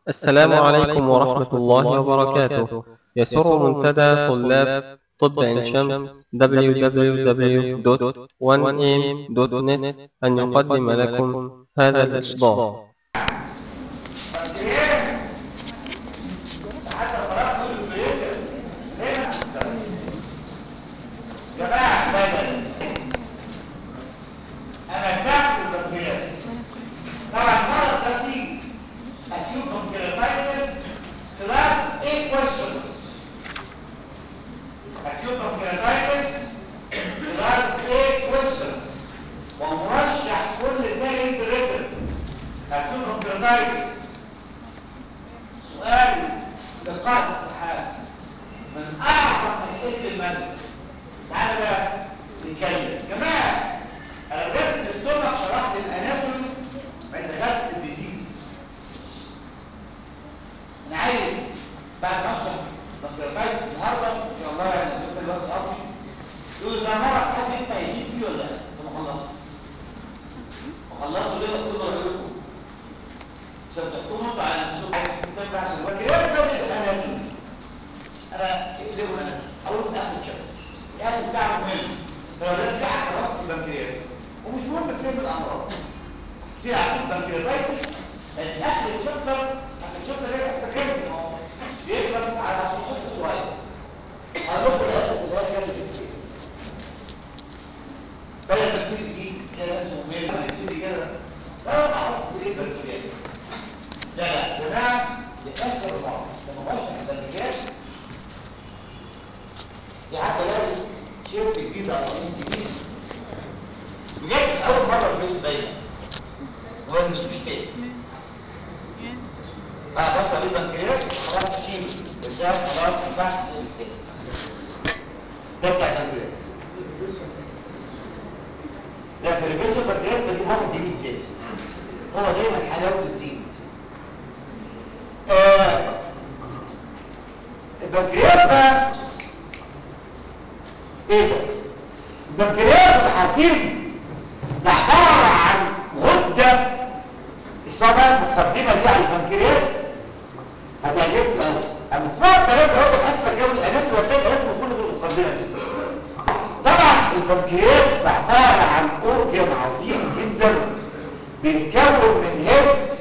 السلام عليكم ورحمة الله وبركاته يسر منتدى طلاب طب عين شمس www.1am.net أن يقدم لكم هذا الإصدار جماعة بدل أنا تعمل البنكرياس طبعا المرض ده فيه acute pancreatitis class A questions acute pancreatitis class A questions ومرشح كل سيريز ريتم acute pancreatitis سؤال لقاء السحاب من أعظم أسئلة المنهج تعالى بقى نتكلم جماعه انا بدات الاستومك شرحت الاناتومي ما دخلت في الديزيز انا عايز بعد ما اشرح بكتيريايتس النهارده ان شاء الله يعني بس الوقت قطعي يقول ده مرض حد انت هيجيب فيه ولا لا؟ عشان ما خلصت وخلصوا ليه كله رايكم عشان تحكموا انتوا على نفسكم عايز كتاب بقى عشان البكتيريا بدات الاناتومي انا اقلبوا الاناتومي اقول في اخر الشابتر الاكل بتاعه مهم فلازم في عضلات في البنكرياس ومش مهم فين الامراض في عضلات بنكرياتايتس الاكل الشابتر الشابتر ده بس كام بيخلص على شاشات صغيره هقول لكم الاكل في الاخر كام بتفرق بدل ما تبتدي دي كده بس مهم نبتدي كده لا ما اعرفش ايه البنكرياس لا لا يا جماعه لاخر مره لما بشرح البنكرياس دي حتى لازم شركة جديدة على رئيس جديد بجد أول مرة البيت دايما وما نسوش تاني اه بس عليه بنكرياس خلاص تشيله الجهاز خلاص ما ينفعش تلبس تاني ده بتاع البنكرياس ده في الريفيجن البنكرياس بجيب واحد جديد تاني هو دايما حلاوته تزيد آه البنكرياس بقى ايه ده البنكرياس الحاسين ده عباره عن غده اسمها بقى المقدمه دي على البنكرياس هتعجبك قوي اما تسمعوا الكلام ده هو بتحس جو الانات وهتلاقي كلام كله في المقدمه دي طبعا البنكرياس ده عباره عن اورجن عظيم جدا بيتكون من هيد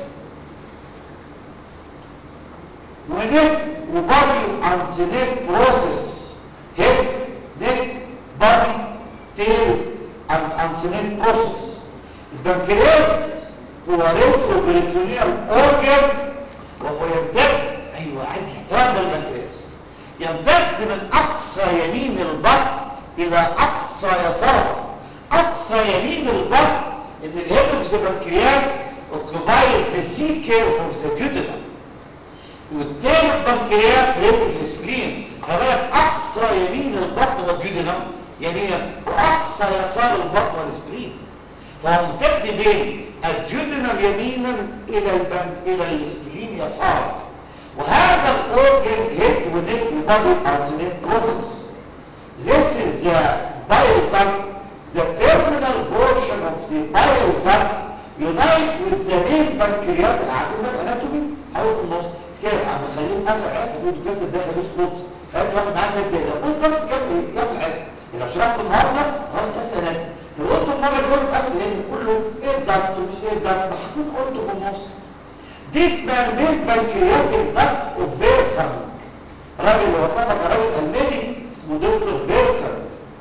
ونك وبادي انسينيت بروسيس هيد neck, body, tail, and ansonate process. البنكرياس هو ريتروبريتونيال اورجن وهو يمتد ايوه عايز احترام ده البنكرياس يمتد من اقصى يمين البطن الى اقصى يسار اقصى يمين البطن ان الهيد اوف ذا بنكرياس occupies the sea curve of the duodenum والتاني البنكرياس ريت السبلين كذلك اقصى يمين البطن والجدنم يمينا واقصى يسار البطن والسبلين فهو ممتد بين الجدنم يمينا الى البنك الى السبلين يسارا وهذا الاورجن هيد ونيك وبادي ارزنيت بروسس This is the bile duct, the terminal portion of the bile duct unite with the main pancreatic العدومة الاناتومي او في النص كده عم خليهم اخر حصه دي الجسد ده خليه سكوبس قال واحد معاه كده ده قول بس كام ايه كام حصه لو شرحت النهارده خلاص حصه انا لو قلت المره اللي فاتت قبل لان كله ايه الضغط ومش ايه الضغط ما هكون قلته في النص دي اسمها مين بنكرياتيك ضغط اوف فيرسن راجل اللي وصفك راجل الماني اسمه دكتور فيرسن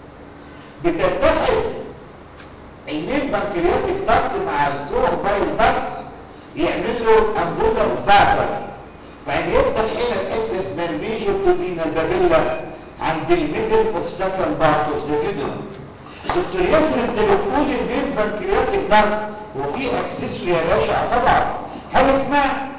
بتتحد المين بنكرياتيك ضغط مع الجروح بايل ضغط يعمل له امبولر فاتر بعدين يفتح هنا الحته اسمها الميجور تودينا البابيلا عند الميدل اوف سكند بارت اوف ذا كيدني دكتور ياسر انت بتقول المين بنكرياتيك ضغط وفي اكسسوري يا باشا طبعا حاجه اسمها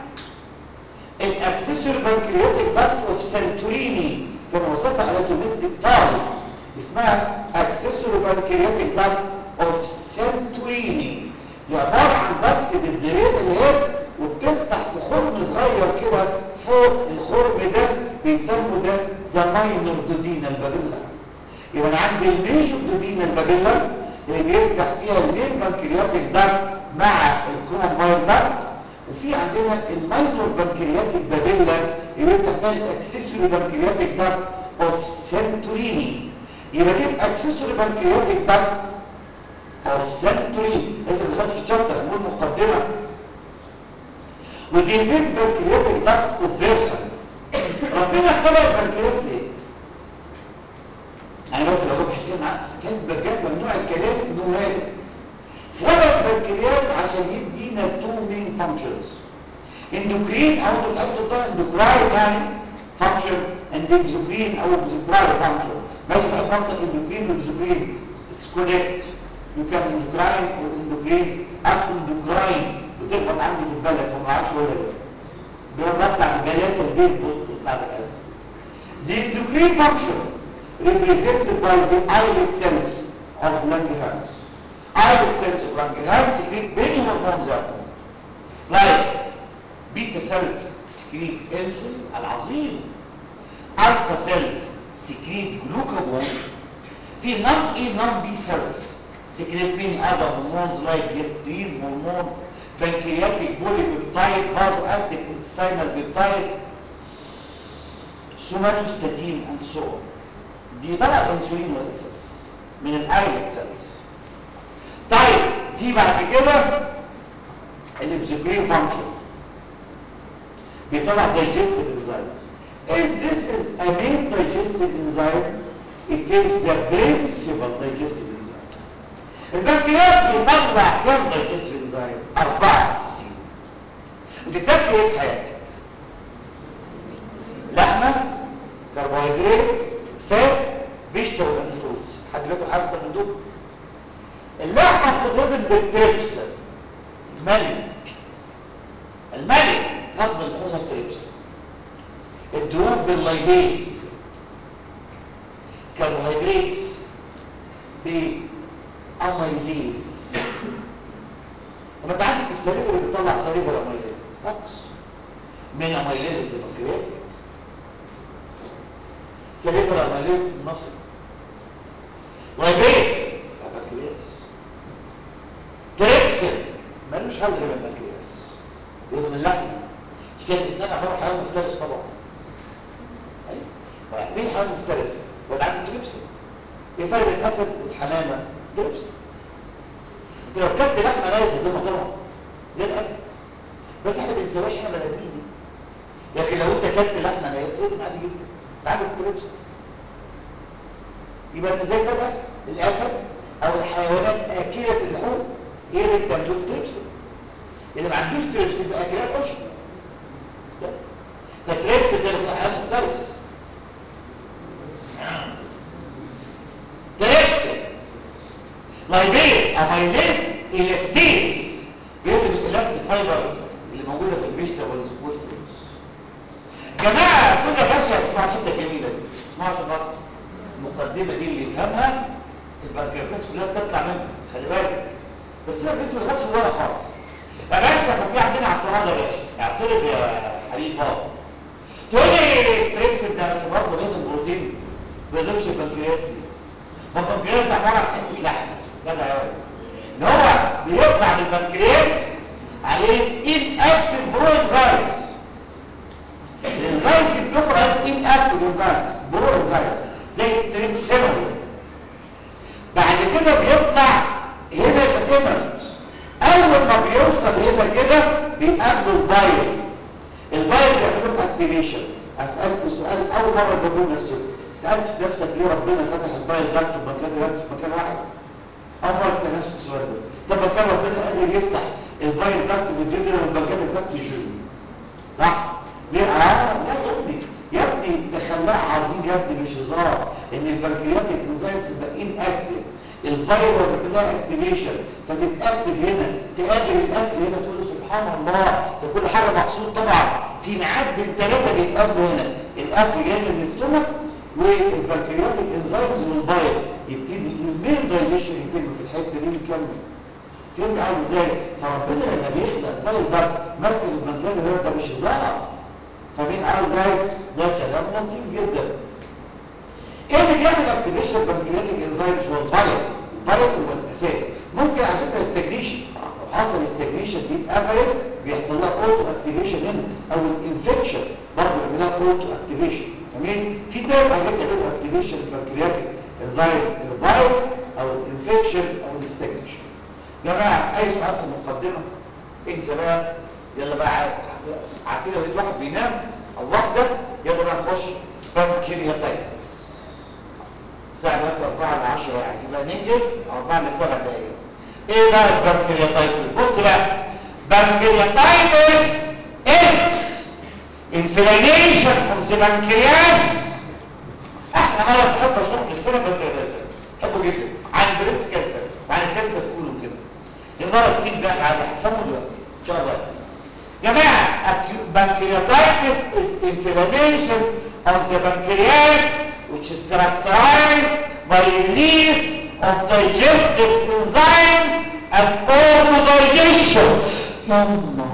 الاكسسوري بنكرياتيك ضغط اوف سانتوريني كان وصفها اناتوميستيك طالب اسمها اكسسوري بنكرياتيك ضغط اوف سانتوريني عباره عن ضغط بالدريت الهيد وبتفتح في خرم صغير كده فوق الخرم ده بيسموا ده ذا ماينور دودينا البابيلا يبقى انا عندي الميجور دودينا البابيلا اللي بيفتح فيها المين بنكرياتيك ضغط مع الكومن بايل ضغط وفي عندنا الماينور بنكرياتيك بابيلا يبقى انت محتاج اكسسوري بنكرياتيك داكت اوف سنتوريني يبقى دي الاكسسوري بنكرياتيك داكت اوف سنتوريني لازم نخش في الشابتر نقول مقدمه ودي البيت بنكرياتيك داكت اوف فيرسن ربنا خلق البنكرياس ليه؟ انا بس لو جبت حكايه معاه حزب البنكرياس ممنوع الكلام انه هادي خلق البنكرياس عشان يدينا تو مين فانكشنز اندوكرين او تتاكد ده اندوكراين يعني فانكشن اند اكزوكرين او اكزوكراين فانكشن ماشي بقى منطق اندوكرين واكزوكرين اتس كونكت يو كان اندوكراين واندوكرين اصل اندوكراين بتخبط عندي في البلد فما اعرفش ولا لا بيطلع البيانات البيت بص بعد كذا The endocrine function represented by the islet cells of Langerhans. Islet cells of Langerhans secrete many hormones out like beta cells secrete insulin العظيم alpha cells secrete glucagon في non A non B cells secrete many other hormones like gastrin hormone pancreatic polypeptide vasoactive intestinal peptide somatostatin and so on دي طبعا الانسولين والاساس من الايلت سيلز طيب في بعد كده الابزوكرين فانكشن بيطلع digestive enzyme is this is a main digestive enzyme it is the principal digestive enzyme البنكرياس بيطلع كم digestive enzyme اربعه اساسيين وتتاكل ايه في حياتك لحمه كربوهيدرات فات فيجيتابل اند فروتس حد بياكل حاجه من دول اللحمه بتتهضم بالتريبس الملك الملك هضم اللحوم التريبس الدهون باللايبيز كربوهيدرات باميليز لما انت عندك السليفر اللي بتطلع سليفر اميليز نقص من اميليز البنكرياتيك سليفر اميليز نصب لايبيز البنكرياس تريبسن ملوش حل غير البنكرياس يهضم اللحم مش كده الانسان عباره عن حيوان مفترس طبعا ايوه مين حيوان مفترس ولا عنده تريبسن ايه فرق بين الاسد والحمامه تريبسن انت لو كلت لحمه نايت هتضمها طبعا زي الاسد بس احنا ما بنسواش احنا بني ادمين لكن لو انت كلت لحمه نايت هتضم عادي جدا انت عندك تريبسن يبقى انت زي زي الاسد الاسد او الحيوانات اكله اللحوم هي اللي بتملك تريبسن اللي ما عندوش تريبسن يبقى اكلات عشب بس فتريبسن ده اللي حيوان مفترس تريبسن لايبيز او مايليز الاستيز بيقول الالاستيك فايبرز اللي موجوده في الفيجيتابلز والفروتس جماعه كل باشا اسمعوا الحته الجميله دي اسمعوا شباب المقدمه دي اللي يفهمها البنكرياس كلها بتطلع منها خلي بالك بس سيبك اسم الغاز في الورق خالص يا باشا كان في عندنا اعتراض يا باشا اعترض يا حبيب بابا تقول لي التريبسن ده بس برضه بيض البروتين ما بيضربش البنكرياس دي ما البنكرياس ده عباره عن حته لحمه جدع يا ولد ان هو بيطلع من البنكرياس عليه ان اكتف برو انزايمز الانزايم في بتخرج ان اكتف انزايمز برو انزايمز زي التريبسينوجين بعد كده بيطلع هنا الانرت اول ما بيوصل هنا كده بيقابله البايل البايل بيعمل اكتيفيشن اسالكم سؤال اول مره بقول نفسي سالت نفسك ليه ربنا فتح البايل ده في مكان ده في مكان واحد اول مره انت نفسك السؤال ده طب ما كان ربنا قادر يفتح البايل ده في الدنيا والمكان ده في الجسم صح ليه اه لا يا ابني يا ابني ده خلاق عظيم يا ابني مش هزار ان البنكرياتيك انزايمز تبقى ان اكتف الفيروس بيعمل لها اكتيفيشن فتتاكتف هنا تقابل الاكل هنا تقول له سبحان الله ده كل حاجه مقصود طبعا في ميعاد بين ثلاثه بيتقابلوا هنا الاكل جاي من الاستومك والبنكرياتيك انزايمز والبايل يبتدي المين دايليشن يتم في الحته دي ويكمل فهمت عايز ازاي فربنا لما بيخلق البايل ده ماسك البنكرياتيك ده مش هزار فمين عايز ازاي ده كلام لطيف جدا ايه اللي بيعمل اكتيفيشن بنكرياتيك انزايمز هو البايل البايل هو الاساس ممكن على فكره استجنيشن لو حصل استجنيشن دي اتقفلت بيحصل لها اوتو اكتيفيشن هنا او الانفكشن برضه بيعمل لها اوتو اكتيفيشن تمام في ثلاث حاجات يعملوا اكتيفيشن البنكرياتيك انزايم الفايروس او الانفكشن او الاستجنيشن يا جماعه اي سؤال في المقدمه انت بقى يلا بقى عارفين لو لقيت واحد بينام او واحده يلا بقى نخش بنكرياتايتس الساعه دلوقتي 4 ل 10 عايزين بقى ننجز 4 ل 7 دقايق ايه بقى البنكرياتايتس بص بقى بنكرياتايتس is inflammation of the pancreas احنا مرة بنحب اشرح للسنة بنكرياتايتس بحبه جدا عن البريست كانسر وعن الكانسر كله كده المرة تسيب بقى على هتفهموا دلوقتي ان شاء الله جماعة pancreatitis is inflammation of the pancreas which is characterized by release of digestive enzymes and autodigestion يما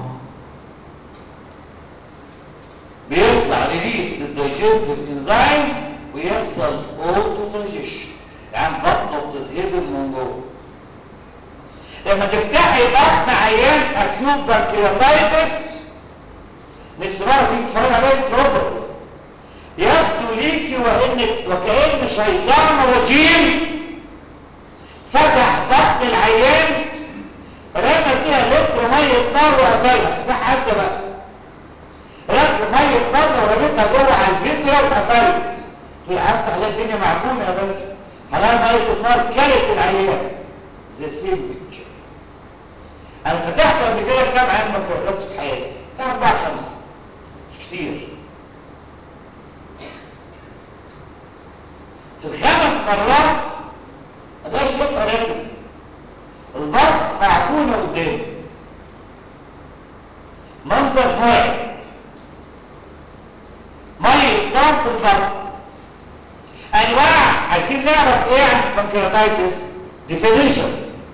بيطلع ريليس للدايجستيف انزيم ويحصل autodigestion يعني بطنه بتتهدم من جوه لما تفتحي بطن عيان اكيوت بنكرياتايتس نفس مره تيجي تتفرج عليه بروبر يبدو ليكي وانك وكأن شيطان رجيم فتح بطن العيان رمى فيها لتر ميه نار وقفلها افتحها انت بقى رمى ميه نار ورميتها جوه على الفيسرا وقفلت تقول افتح لا الدنيا معجونه يا باشا هلاقي ميه النار كلت العيان زي سيم بيكتشر انا فتحت قبل كده كام عيان ما في حياتي كام اربعه خمسه مش كتير في الخمس مرات مبقاش يبقى راكب البطن معجونه قدامي منظر مرعب ميه نار في البطن انواع عايزين نعرف ايه عن البنكرياتايتس ديفينيشن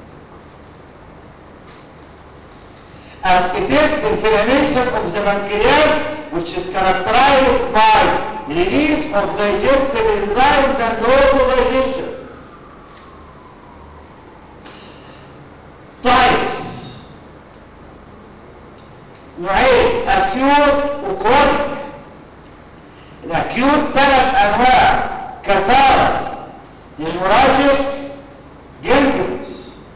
and it is inflammation of the pancreas which is characterized by release of digestive enzymes and autodigestion. Types نوعين acute وchronic الاكيوت ثلاث انواع كثارة hemorrhagic gangrene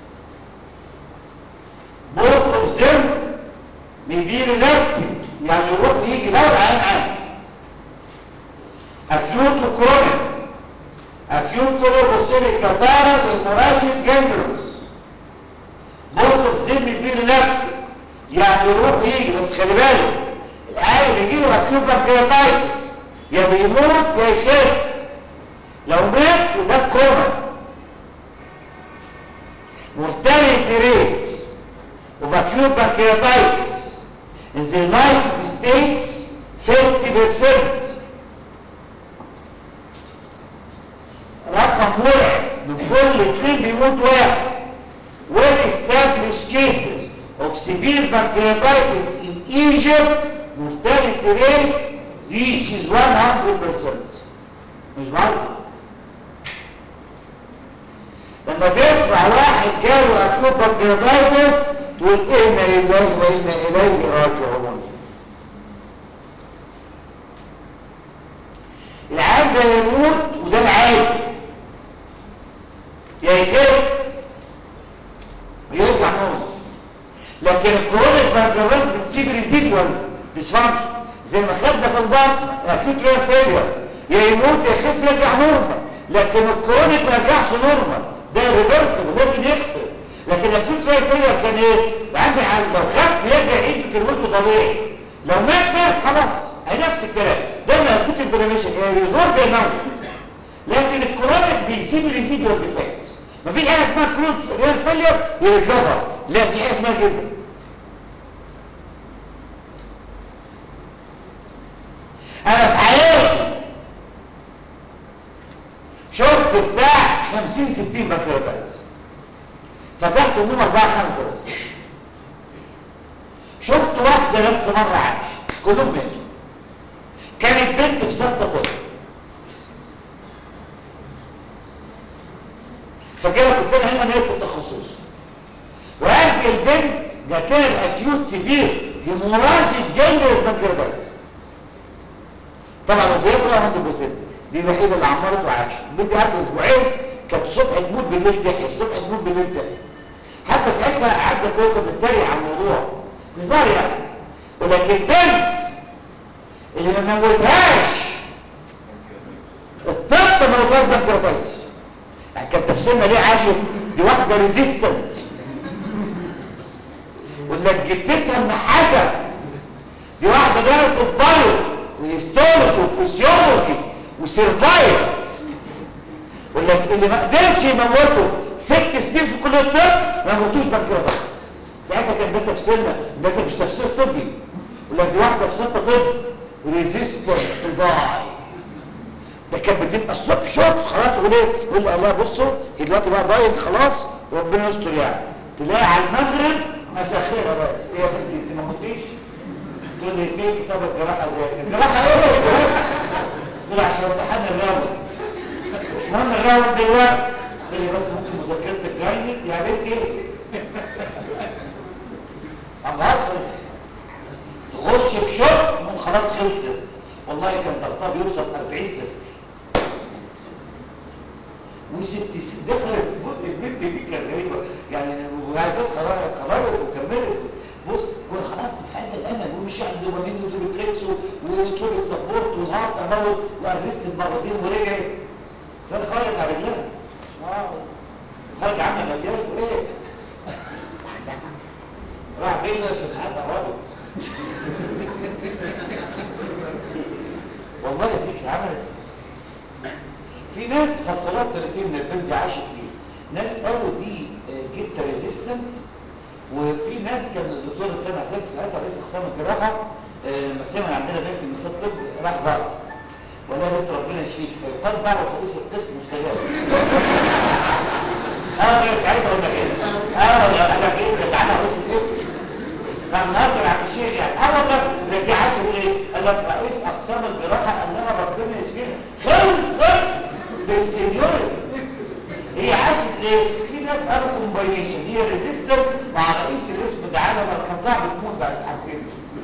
both of them may be relaxing يعني يروح ويجي لو العين عادي acute وchronic acute colobocilic catarrh hemorrhagic gangrene both of them may be relaxing يعني يروح ويجي بس خلي بالك العيل بيجي له acute pancreatitis يا بيموت يا يخف لو مات وده كوما mortality rate of acute pancreatitis in the United States 50% رقم مرعب من كل اثنين بيموت واحد well established cases of severe pancreatitis in Egypt mortality rate reaches 100% مش بهزر لما تسمع واحد جاله اكيوت بنكرياتايتس تقول انا لله وانا اليه راجعون العام ده يموت وده العادي يا يخف ويرجع نوم لكن الكرونيك بنكرياتايتس بتسيب ريزيدوال ديسفانكشن زي ما خدنا في البطن اكيوت ريال فيلير يا يموت يا يخف يرجع نورمال لكن الكرونيك ما يرجعش نورمال ده ريفرسبل لازم يخسر لكن الاكيوت ريال فيلير كان ايه عندي عن لو خف يرجع يعيد كلمته طبيعي لو مات مات خلاص هي نفس الكلام ده ما اكيوت انفلاميشن هي ريزورب الموت لكن الكرونيك بيسيب ريزيدوال ديفكت مفيش حاجه اسمها كرونيك ريال فيلير يريكفر لا في حاجه اسمها كده انا في حياتي شفت بتاع 50 60 بكتيريا فتحت النوم 4 5 بس شفت واحده بس مره عايش كلهم ماتوا كانت بنت في سته طب فكده كنت انا هنا نهايه التخصص وهذه البنت سيفير هيموراجيك جنجرس بانكرياتايتس طبعا وفيتها 100% دي الوحيده اللي عمرت وعاشت بدي قعدت اسبوعين كانت الصبح تموت بالليل تحيا الصبح تموت بالليل تحيا حتى ساعتها قعدنا كنا بنتريق على الموضوع هزار يعني ولكن البنت اللي ما موتهاش الطب ما موتهاش بانكرياتايتس يعني كان تفسيرنا ليه عاشت دي واحده ريزيستنت ولا جدتها النحاسه دي واحده درست بايو وهيستولوجي وفسيولوجي وسيرفايفت ولا اللي ما قدرش يموته ست سنين في كليه الطب ما موتوش بانكرياتايتس ساعتها كان ده تفسيرنا ده مش تفسير طبي ولا دي واحده في سته طب ريزيستنت تو داي ده كانت بتبقى الصبح شوط خلاص وليه يقول لي الله بصوا هي دلوقتي بقى دايت خلاص وربنا يستر يعني تلاقي على المغرب مساخيرها بقى ايه يا بنتي انت ما متيش تقول لي فين كتاب الجراحه زي الجراحه ايه الجراحه تقول عشان امتحان الراوند مش مهم الراوند دلوقتي تقول لي بس ممكن مذاكرتك جايه يا بنتي عم بهزر تخش في شغل من خلاص خلصت والله كان ضغطها بيوصل 40 صفر وست ست دخلت البنت دي كانت غريبه يعني وهكذا خرجت خرجت وكملت بص خلاص فعد الامل ومش عند دوبامين ودوبتريكس وتروبيك سبورت والهارت اموت وارست مرتين ورجعت فانا خرجت على رجلها واو خرج عنها ما جاش وايه راح فين عشان حد قربت والله ديك عملت في ناس فصلات 30 من البنت دي عاشت ليه ناس قالوا دي جيتا ريزيستنت وفي ناس كان الدكتور سامع سامع ساعتها رئيس اقسام الجراحه لما سمع عندنا بنت من ست طب راح زار ولا بنت ربنا يشفيك فيقال بقى رئيس القسم مستجاب اه يا ساعتها قلنا كده اه انا كده تعالى رئيس القسم فالنهارده بعد الشيخ يعني اه والله ده دي عاشت ايه؟ قال لك رئيس اقسام الجراحه قال لها ربنا يشفيها خلصت بالسينيورتي هي عاشت ليه؟ في ناس قالوا كومباينيشن هي ريزيستنت مع رئيس الاسم ده عالم كان صعب تموت بعد الحاجتين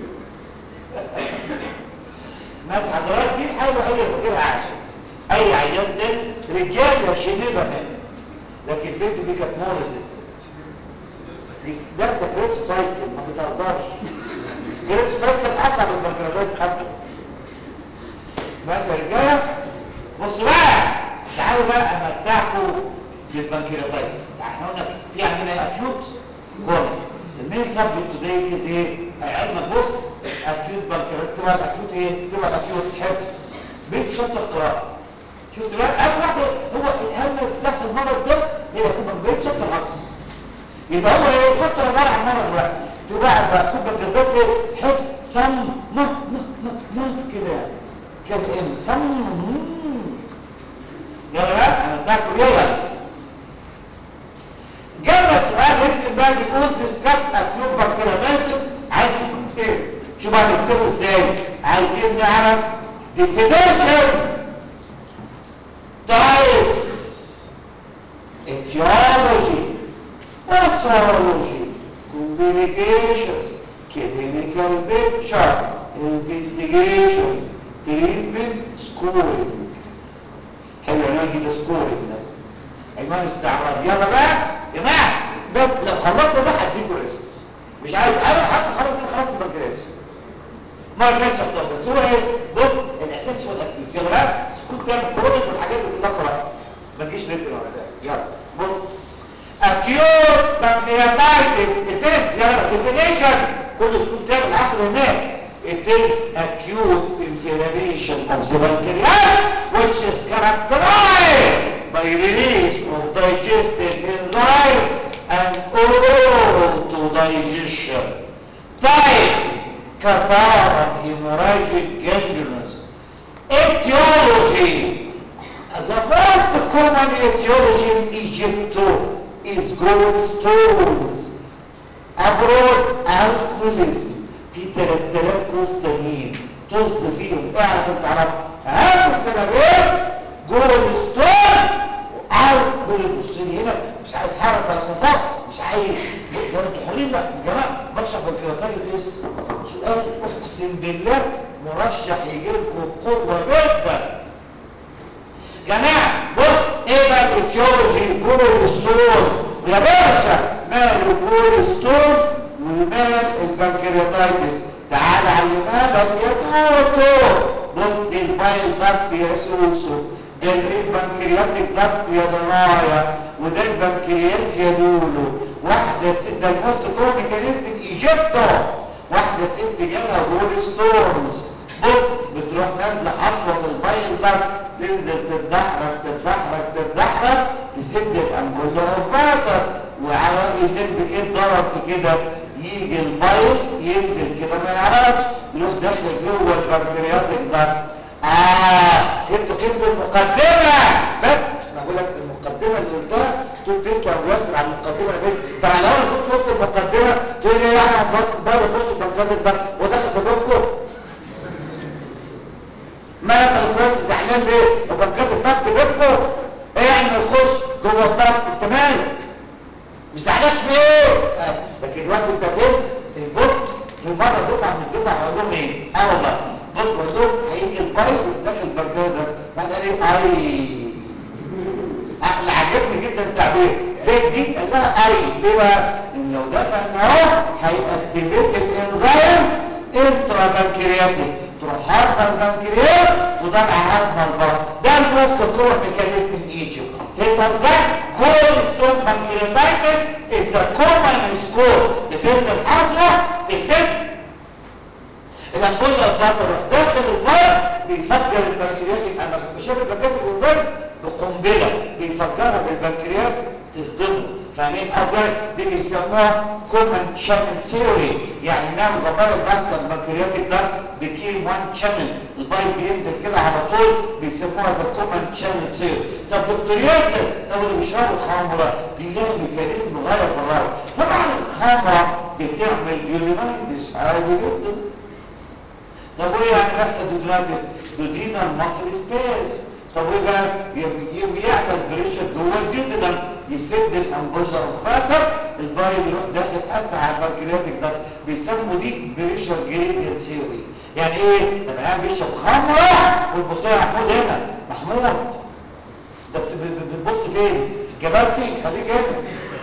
ناس حضرات دي حاولوا اي فكرة عاشت اي عيان تاني رجاله شنيبه ماتت لكن البنت دي كانت مور ريزيستنت دي دارسه جريب سايكل ما بتهزرش جريب سايكل اصعب من البنكرياتات اصلا ماشي يا رجاله بصوا بقى تعالوا بقى امتعكم بالبنكرياتايتس احنا قلنا في عندنا اكيوت كورنر المين سبجكت توداي از ايه علمك بص اكيوت بنكرياتايتس تبقى الاكيوت ايه تبقى الاكيوت حفظ بيت شرط القراءه شفت بقى اول واحده هو الهم بتاع في المرض ده هي يكون بيت شرط العكس يبقى هو ايه شرط عباره عن مرض واحد تبقى بقى كوب بنكرياتايتس حفظ صم م م م م كده يعني كذا ام صم يلا بقى انا بتاكل يلا جاب السؤال نكتب بقى بيقول ديسكاس اكيوت بانكرياتايتس عايز يكون ايه شوف بقى نكتبه ازاي عايزين نعرف definition types etiology pathology communications clinical picture investigation treatment scoring حلو انا كده سكورنج ده عنوان استعراض يلا بقى يا جماعه بس لو خلصنا ده هديكوا ريست مش عايز انا حتى خلاص خلاص البنكرياس ما كانش اختار بس هو ايه بص الاساس هو الاكيد يلا بقى سكوت تعمل كرونيك والحاجات اللي كلها قراءه ما تجيش نكتب على ده يلا بص acute pancreatitis it is يلا definition كل سكوت تعمل عقل هناك it is acute inflammation of the pancreas which is characterized by release of digestive enzyme and auto-digestion. Types, cataract, hemorrhagic gangrenous. Etiology. The most common etiology in Egypt is gallstones. Abroad, alcoholism. في 3000 كوز تانيين طز فيهم اعرف انت عرفت اهم السببين جول ستونز والكل بص لي هنا مش عايز حركه ولا صفات مش عايز ده انتوا حرين بقى يا جماعه مش مرشح بنكرياتايتس سؤال اقسم بالله مرشح يجي لكم قوه جدا جماعه بص ايه بقى الايتيولوجي جول ستونز يا باشا مال الجول ستونز ومال البنكرياتايتس تعال علمها لك يا دكتور بص دي البايل ضغط يا سوسو ده البنكرياتيك ضغط يا ضنايا وده البنكرياس يا لولو واحده ست ده الموست كومن ميكانيزم ايجيبتو واحده ست جالها جول ستونز بص بتروح نازله حصوه في البايل ضغط تنزل تتدحرج تتدحرج تتدحرج تسد الانبولا والفاتر وعلى يتم ايه ضرب في كده يجي البايل ينزل كده ما يعرفش يروح داخل جوه البنكرياتيك ضغط اه انتوا كتبوا المقدمه بس ما بقول لك المقدمه اللي قلتها تقول تسلم وياسر على المقدمه اللي طب لو انا كنت قلت المقدمه تقول لي يعني بقى بخش البنكرياتيك ضغط وداخل في بوكو ما انت الناس زعلان ليه وبنكات الضغط بينكم ايه يعني ما يخش جوه الضغط انت مالك مش زعلان في ايه آه. لكن الوقت انت فهمت البص في مره دفعه من الدفعه اقول لهم ايه اه والله بص بقول لهم هيجي البايظ وداخل البرجاز ده بعد قال ايه اي اللي عجبني جدا التعبير ليه دي قال لها اي ليه بقى ان لو دخل اهو هيأكتيفيت الانزيم انترا بنكرياتيك تروح حاطه البنكرياس وضلع هضم البطن ده الموت كور ميكانيزم من ايجيبت فهمت ازاي كل ستون بنكرياتايتس از ا كومن سكور بتنزل حصوه تسد الانبولا البطن داخل البطن بيفجر البنكرياتيك انا مش شايف البنكرياتيك ازاي بقنبله بيفجرها بالبنكرياس تهضمه فاهمين ازاي دي بيسموها كومن شانل ثيوري يعني انها الغباء الضغط البنكرياتيك ده بكي 1 شانل البايب بينزل كده على طول بيسموها ذا كومن شانل ثيوري طب دكتور ياسر طب اللي بيشربوا خمره دي لها ميكانيزم غايه في الروعه طبعا الخمره بتعمل يورينايتس عادي جدا طب وايه يعني بيحصل دودينايتس دودينا المصري سبيس طب وايه بقى بيعمل بريشر جوه الديودنم يسد الانبولا والفاتر البايل يروح داخل اسرع البنكرياتيك ده بيسموا دي بريشر جريدينت ثيوري يعني ايه لما قاعد بيشرب خمره والبص يا محمود هنا محمود ده بتبص فين في الجبال فين خليك هنا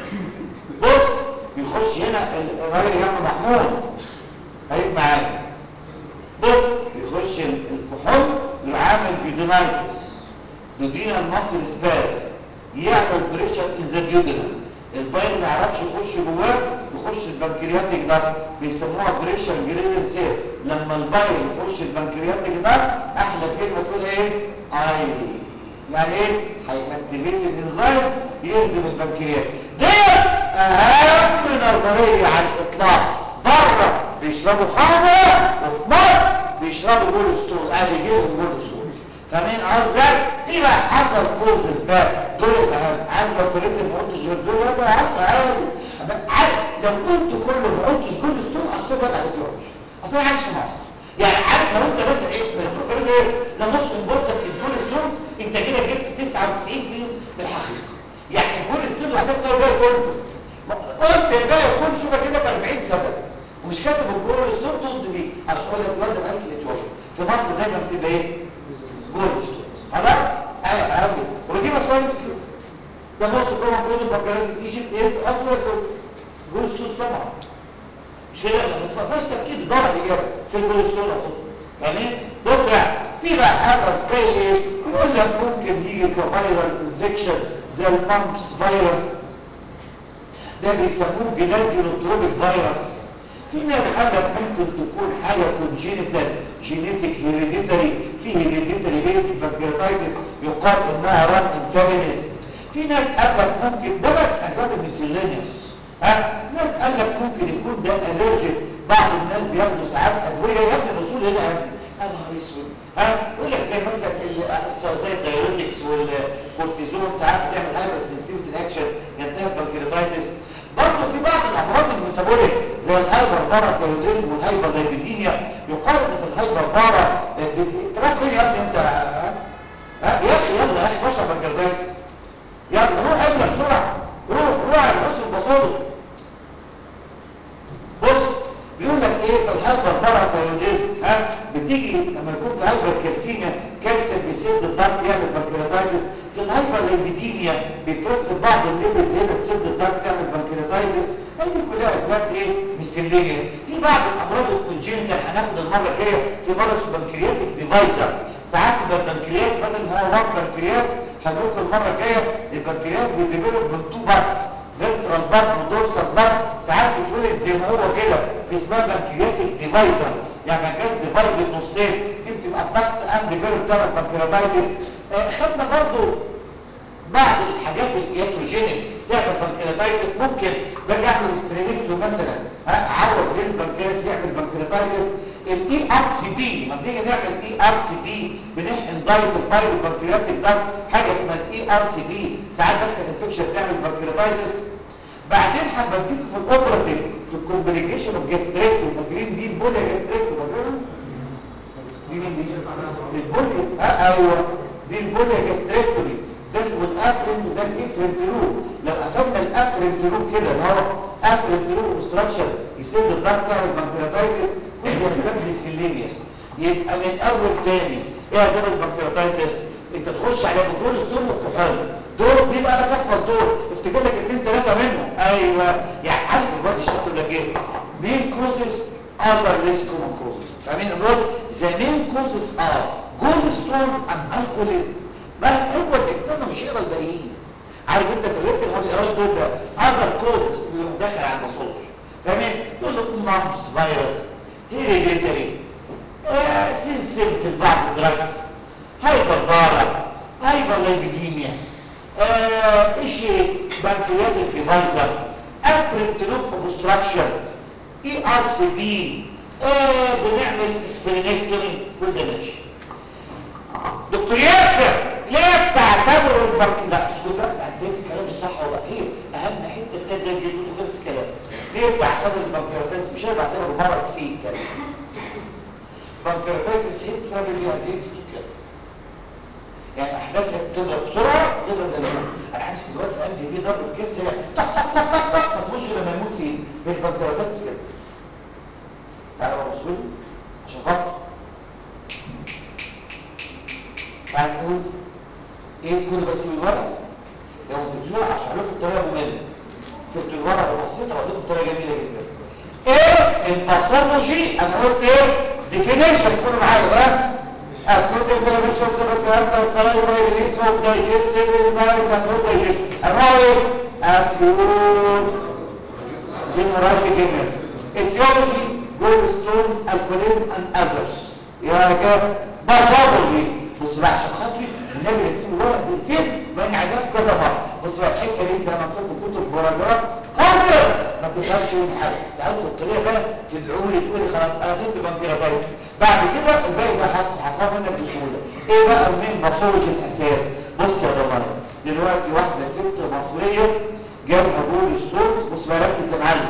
بص بيخش هنا الراجل جنب محمود هيبقى معانا بص بيخش الكحول يعامل بيدونايتس دودينا المصل سباز يعمل بريشر ان ذا ديودنم البايل ما يعرفش يخش جواه يخش البنكرياتيك ده بيسموها بريشر جريدنت سير لما البايل يخش البنكرياتيك ده احلى كلمه تقول ايه اي يعني ايه هيأكتيفيت الانزيم يهدم البنكرياس دي اهم نظريه على الاطلاق بره بيشربوا خمره وفي مصر بيشربوا جول ستول ادي جيبهم جول ستول فاهمين ازاي في بقى حصل كوزز بقى دول الاهم عارف لو فرقت ما قلتش غير دول يبقى عارف عارف عارف لو قلت كله ما قلتش جول ستول اصل بقى هتروح اصل انا عايش في مصر يعني عارف لو انت مثلا ايه بتفرق ايه ذا موست امبورتنت از جول ستونز انت كده جبت 99 فيهم بالحقيقه يعني الجول ستول وحدها تساوي بقى كله قلت الباقي كله شوفها كده ب 40 سبب ومش كاتب الجول ستون طز بيه عشان اقول لك الواد ما قالش الاتوال في مصر دايما بتبقى ايه جول ستون خلاص ايوه اهم ودي مسؤول مسلم ده بص طبعا فوز البكالوريوس ايجيبت ايه اكتر جول ستون طبعا مش كده ما تفكرش تفكير دور على الاجابه في الجول ستون اخد يعني بص يعني في بقى حاجه زي ايه يقول لك ممكن يجي كفايرال انفكشن زي المامبس فيروس ده بيسموه جلاندولوتروبيك فيروس في ناس قال لك ممكن تكون حاجه كونجينيتال جينيتيك هيريديتري في هيريديتري بيز بانكرياتايتس يقال انها ران انفامينيز في ناس قال لك ممكن ده بقى اسباب الميسيلينيوس ها ناس قال لك ممكن يكون ده الرجيك بعض الناس بياخدوا ساعات ادويه يا ابني الرسول هنا يا ابني يا نهار اسود ها يقول لك زي مثلا زي الدايوريتكس والكورتيزون ساعات بتعمل هايبر سنسيتيفيتي اكشن ينتهي بانكرياتايتس برضه في بعض الامراض الميتابوليك زي الهايبر باراثايرويدزم والهايبر لايبيديميا يقال ان في الهايبر بارا تروح فين يا ابني انت ها يا اخي يلا يا اخي بشرب بانكرياتايتس يلا روح ابني بسرعه روح روح على الحسن البصري بص في لما يكون في هايبر كالسيميا كالسيوم بيسد الضغط يعمل بنكرياتايتس في الهايبر ليبيديميا بيترسب بعض الليبيد هنا تسد الضغط تعمل بنكرياتايتس هذه كلها اسباب ايه مسليه في بعض الامراض الكونجنتال هناخد المره الجايه في مرض بنكرياتيك ديفايزر ساعات يبقى البنكرياس بدل ما هو وان بنكرياس هنقول المره الجايه البنكرياس بيديفلوب من تو بارتس فنترال بارت ودورسال بارت ساعات بيتولد زي ما هو كده اسمها بنكرياتيك ديفايزر يعني جهاز ديفايد نصين دي بتبقى ضغط اند ديفلوب تعمل بنكرياتايتس آه خدنا برضو بعض الحاجات الياتروجينيك تعمل بنكرياتايتس ممكن باجي اعمل سبرينكتو مثلا اعوض بين البنكرياس يعمل بنكرياتايتس الاي ار سي بي لما بنيجي نعمل اي ار سي بي بنحقن دايت البايرو بنكرياتيك دايت حاجه اسمها الاي ار سي بي ساعات تحصل انفكشن تعمل بنكرياتايتس بعدين هبديكوا في الاوبراتيف في الكومبليكيشن اوف جاستريكتو فاكرين دي البوليا جاستريكتو فاكرين دي مين دي البوليا اه ايوه دي البوليا جاستريكتوري ده اسمه الافرنت وده الافرنت لوب لو قفلنا الافرنت لوب كده ان هو افرنت لوب اوبستراكشن يسد الضغط تعمل بنكرياتايتس كل اسباب السيلينيوس يبقى من اول تاني ايه اسباب البنكرياتايتس انت تخش على دول السم والكحول دول دي بقى لك احفظ دول افتكر لك اثنين ثلاثه منهم ايوه يعني عارف الواد الشاطر ده ايه مين كوزز اذر ليس كومن كوزز فاهمين دول ذا مين كوزز ار جول ستونز اند الكوليزم بقى هو الانسان مش يقرا الباقيين عارف انت في الريت اللي ما بيقراش دول ده اذر كوزز اللي داخل على المصولش فاهمين دول مامبس فيروس هيريديتري سنسيتيفيتي لبعض الدراجز هايبر بارا هايبر لايبيديميا اشي بنكرياتيك ديفايزر افرنت لوب اوبستراكشن اي ار سي بي بنعمل سبرينكتوري كل ده ماشي دكتور ياسر ليه بتعتبروا البنك لا مش كل بقى اديت الكلام الصح ولا هي اهم حته التانية دي تقول خلص الكلام ليه بتعتبر البنكرياتات مش انا بعتبره مرض فيه كلام بنكرياتايتس هيت فاميلي اديتس كده يعني احداثها بتضرب بسرعه تضرب دلوقتي انا حاسس دلوقتي عندي فيه ضرب كيس هي طق طق طق طق طق ما تسموش غير لما يموت فيه البنكرياتايتس كده تعالوا بصوا لي عشان خاطر تعالوا نقول ايه كل بس الورق لو ما سبتوش عشان لكم الطريقه ممله سبت الورق وبصيت اقول لكم طريقه جميله جدا ايه الباثولوجي انا قلت ايه ديفينيشن كله معايا بقى اكيد الانفلاميشن في الكلاستر والطريقه اللي اسمه دايجستيف دايجستيف دايجستيف انواع ايه اكيوت هيموراجيك جينس etiology gallstones alcoholism and others يا كده باثولوجي بص بقى عشان خاطري النبي تسيب الورق دقيقتين بين عدد كذا مره بص بقى الحته دي انت لما تكتب كتب باراجراف قادر ما تفهمش من حاجه تعالوا الطريقه بقى تدعوا لي تقولي خلاص انا فهمت بنكرياتايتس بعد كده الباقي ده هتحفظه منك بسهوله ايه بقى المين باثولوجي الاساس بص يا ضمانه دلوقتي واحده ست مصريه جابها بول ستونز بص بقى ركز يا معلم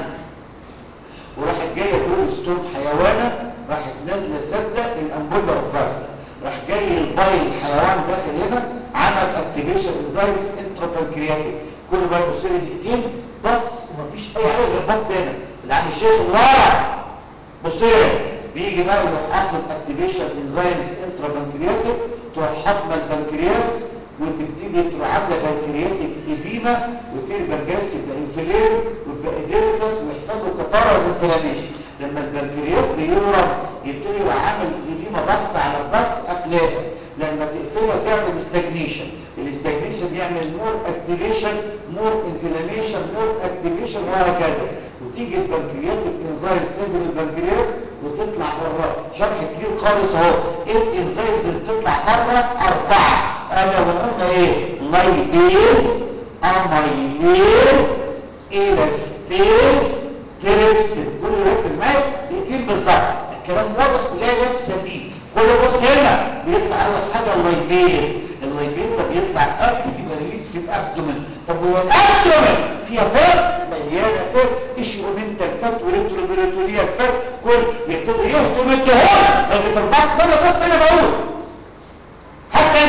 وراحت جايه بول ستون حيوانه راحت نازله سده الانبوبه رفعها راح جاي البايل الحيوان داخل هنا عمل اكتيفيشن انزايمز انتروبانكرياتيك كل بقى يبص لي دقيقتين بس ومفيش اي حاجه غير بص هنا اللي عم الشيخ ورا بص هنا بيجي بقى يروح حاصل اكتيفيشن انزايمز انتروبانكرياتيك تروح حاطمه البنكرياس وتبتدي تروح عامله بنكرياتيك ايديما وتبتدي البنكرياس يبقى انفلام ويبقى ايديمتس ويحصل له كتاره وانفلاميشن لما البنكرياس بيورم يبتدي يبقى عامل ايديما ضغط على الضغط افلاته لما تقفلها تعمل استجنيشن الاستجنيشن يعمل مور اكتيفيشن مور انفلاميشن مور اكتيفيشن وهكذا وتيجي البنكرياتيك انزايم تنزل البنكرياس وتطلع بره شرح كتير خالص اهو ايه الانزايمز اللي بتطلع بره اربعه انا وهم ايه لايبيز اميليز الاستيز تريبسين كل ركز معايا دقيقتين بالظبط الكلام واضح لا لبس فيه كل بص هنا بيطلع اول حاجه اللايبيز اللايبيز ده بيطلع قبل يبقى ريليز في الابدومن طب هو الابدومن فيها فات مليانه فات اشيومنتال فات وريتروبريتوريال فات كل يبتدي يهضم الدهون اللي في البطن كل بص انا بقول حتى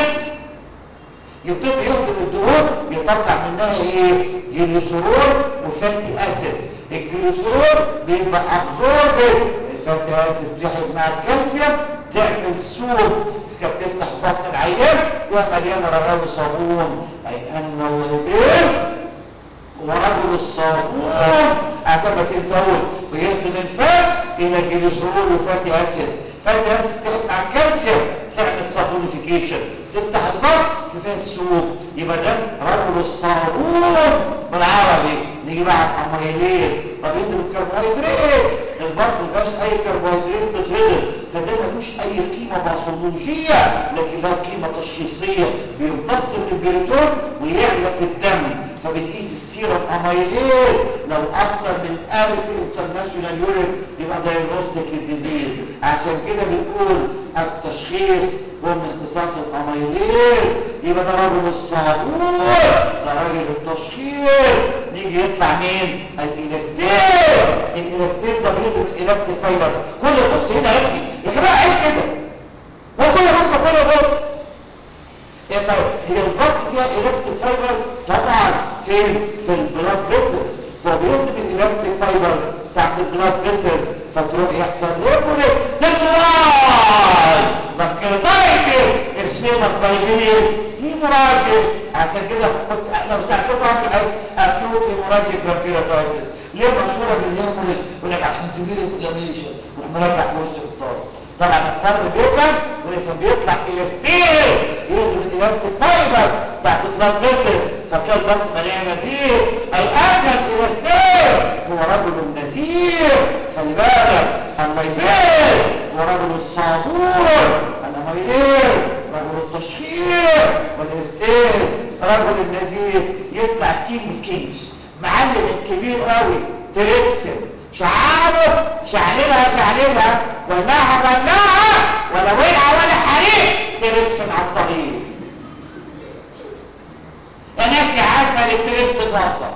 يبتدي يهضم الدهون يطلع منها ايه جليسرول وفاتي اسيد الجليسرول بيبقى ابزورب الفاتي اسيد بيحب مع الكالسيوم تعمل سوق كانت بتفتح بطن العيان تبقى مليانه رغاوي صابون اي ان البيس ورجل الصابون عشان ما تنساوش بيخدم الفات الى جليسرول وفاتي اسيدز فاتي اسيدز تحت مع الكالسيوم تعمل صابونيفيكيشن تفتح البطن تفيها السوق يبقى ده رجل الصابون بالعربي نيجي بقى على الاميليز طب يدرب الكربوهيدرات البطن ما فيهاش اي كربوهيدرات تتهضم فده ملوش اي قيمه باثولوجيه لكن له قيمه تشخيصيه بيمتص من البريتون ويعلى في الدم فبنقيس السيرم اميليز لو اكتر من 1000 انترناشونال يونت يبقى دايجنوستيك للديزيز عشان كده بنقول التشخيص هو من اختصاص الاميليز يبقى ده راجل الصابون ده راجل التشخيص نيجي يطلع مين الالاستيز الالاستيز ده بيضرب الالاستيك فايبر كل بص هنا يا ابني يا جماعه عيب كده وكل بص كل بص ايه طيب هي البطن فيها الاستيك فايبر طبعا فين في البلاد فيسلز فبيضرب الالاستيك فايبر تحت البلاد فيسلز فتروح يحصل هيموري تطلع بكتيريتس ارسيمس بايبير هيموراجيك عشان كده كنت لو سالتكم عن الحس اكيوت هيموراجيك بكتيريتس ليه مشهوره بالهيموريج يقول لك عشان سيفير انفلاميشن وراح مرجع في وسط الطالب طبعا الطالب بيوجع ولسه بيطلع الاستيز ينزل الالاستيك فايبر تحت البلاد فيسلز فتلاقي البطن مليان نزير الان الالاستيز هو رجل النزير خلي بالك الله يبارك هو رجل الصابون الاميليز رجل التشهير والاستيز رجل النزير يطلع كينج اوف كينجز معلم الكبير قوي تريكسن شعاره شعللها شعللها ولعها ولعها ولا ولعه ولا حريق تريكسن على الطريق يا ناس يا عسل التريكسن وصل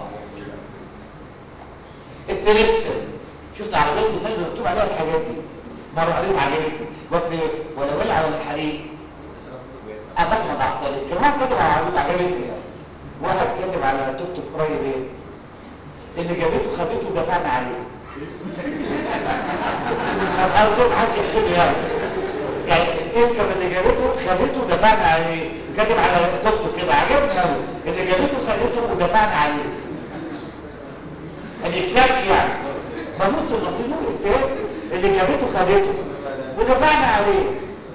التريكسن شفت عربيات الفيلم مكتوب عليها الحاجات دي مرة عليهم عجبتني وقت ولا ولعه ولا حريق أبحمد على الطريق كمان كاتب على عربية عجبتني واحد كاتب على توك توك قريب ايه اللي جابته خدته ودفعنا عليه الأرض محدش يحسبه يعني يعني الانكم اللي جابته خدته ودفعنا عليه كاتب على توك توك كده عجبني قوي اللي جابته خدته ودفعنا عليه ما يكسبش يعني بنوت النصيب الافيه اللي جابته خدته ودفعنا عليه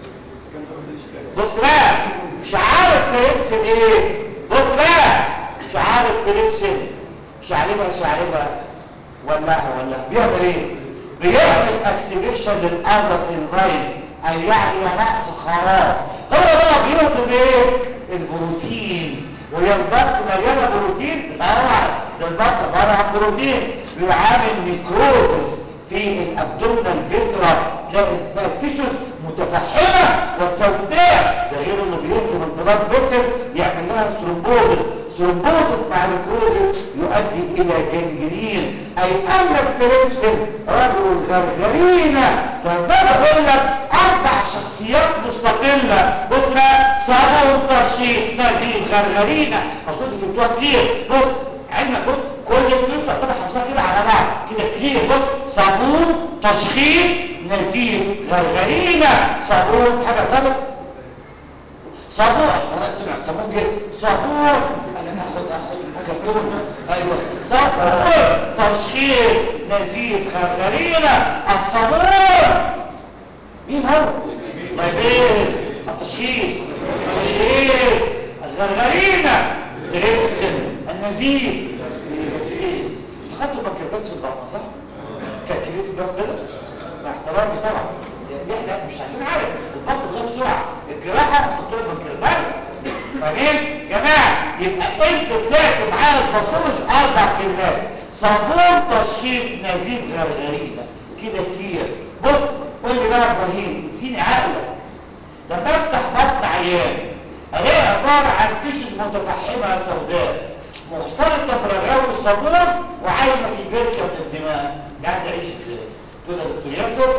بص بقى شعار التريبسن ايه بص بقى شعار التريبسن شعلبها شعلبها ولاها ولا بيعمل ايه بيعمل اكتيفيشن للاذر انزايم اي يعني نقص خراب هو بقى بيهضم ايه البروتينز وهي البط مليانه بروتينز اه ده البط عباره عن بروتين بيعامل ميكروزس في الابدومينال فيزرا تلاقي التيشوز متفحمه وسوداء ده غير انه بيهضم البلاد فيسل يعمل لها ثرومبوزس ثرومبوزس مع الكروزس يؤدي الى جنجرين اي ان التريبسل رجل غرغرينه فبدا اقول لك اربع شخصيات مستقله بص بقى صابون تشخيص نزيل غرغرينه اظن في بتوع كتير بص علمك بص كل الفلوس تعتبر حافظها كده على بعض كده كتير بص صابون تشخيص نزيل غرغرينه صابون حاجه ثالث صابون انا سمع الصابون كده صابون انا ناخد اخد المكافئون ايوه صابون تشخيص نزيف غرغرينه الصابون مين هو مايبيز التشخيص مايبيز الغرغرينه دريبسن النزيف النزيف خدوا بنكرتات في البطن صح كالكليف في البطن كده مع احترامي طبعا دي احنا مش عشان عارف البطن غير بسرعه الجراحه نحط له بنكرتات فاهمين جماعه يبقى انت طلعت معايا الباثولوجي اربع كلمات صابون تشخيص نزيف غرغرينه كده كتير بص قول لي بقى ابراهيم اديني عقلك لما افتح بطن عيان الاقي عباره عن تيشوز متفحمه سوداء مختلطه برغاوي الصابون وعايمه في بركه من الدماء يعني تعيش ازاي تقول يا دكتور ياسر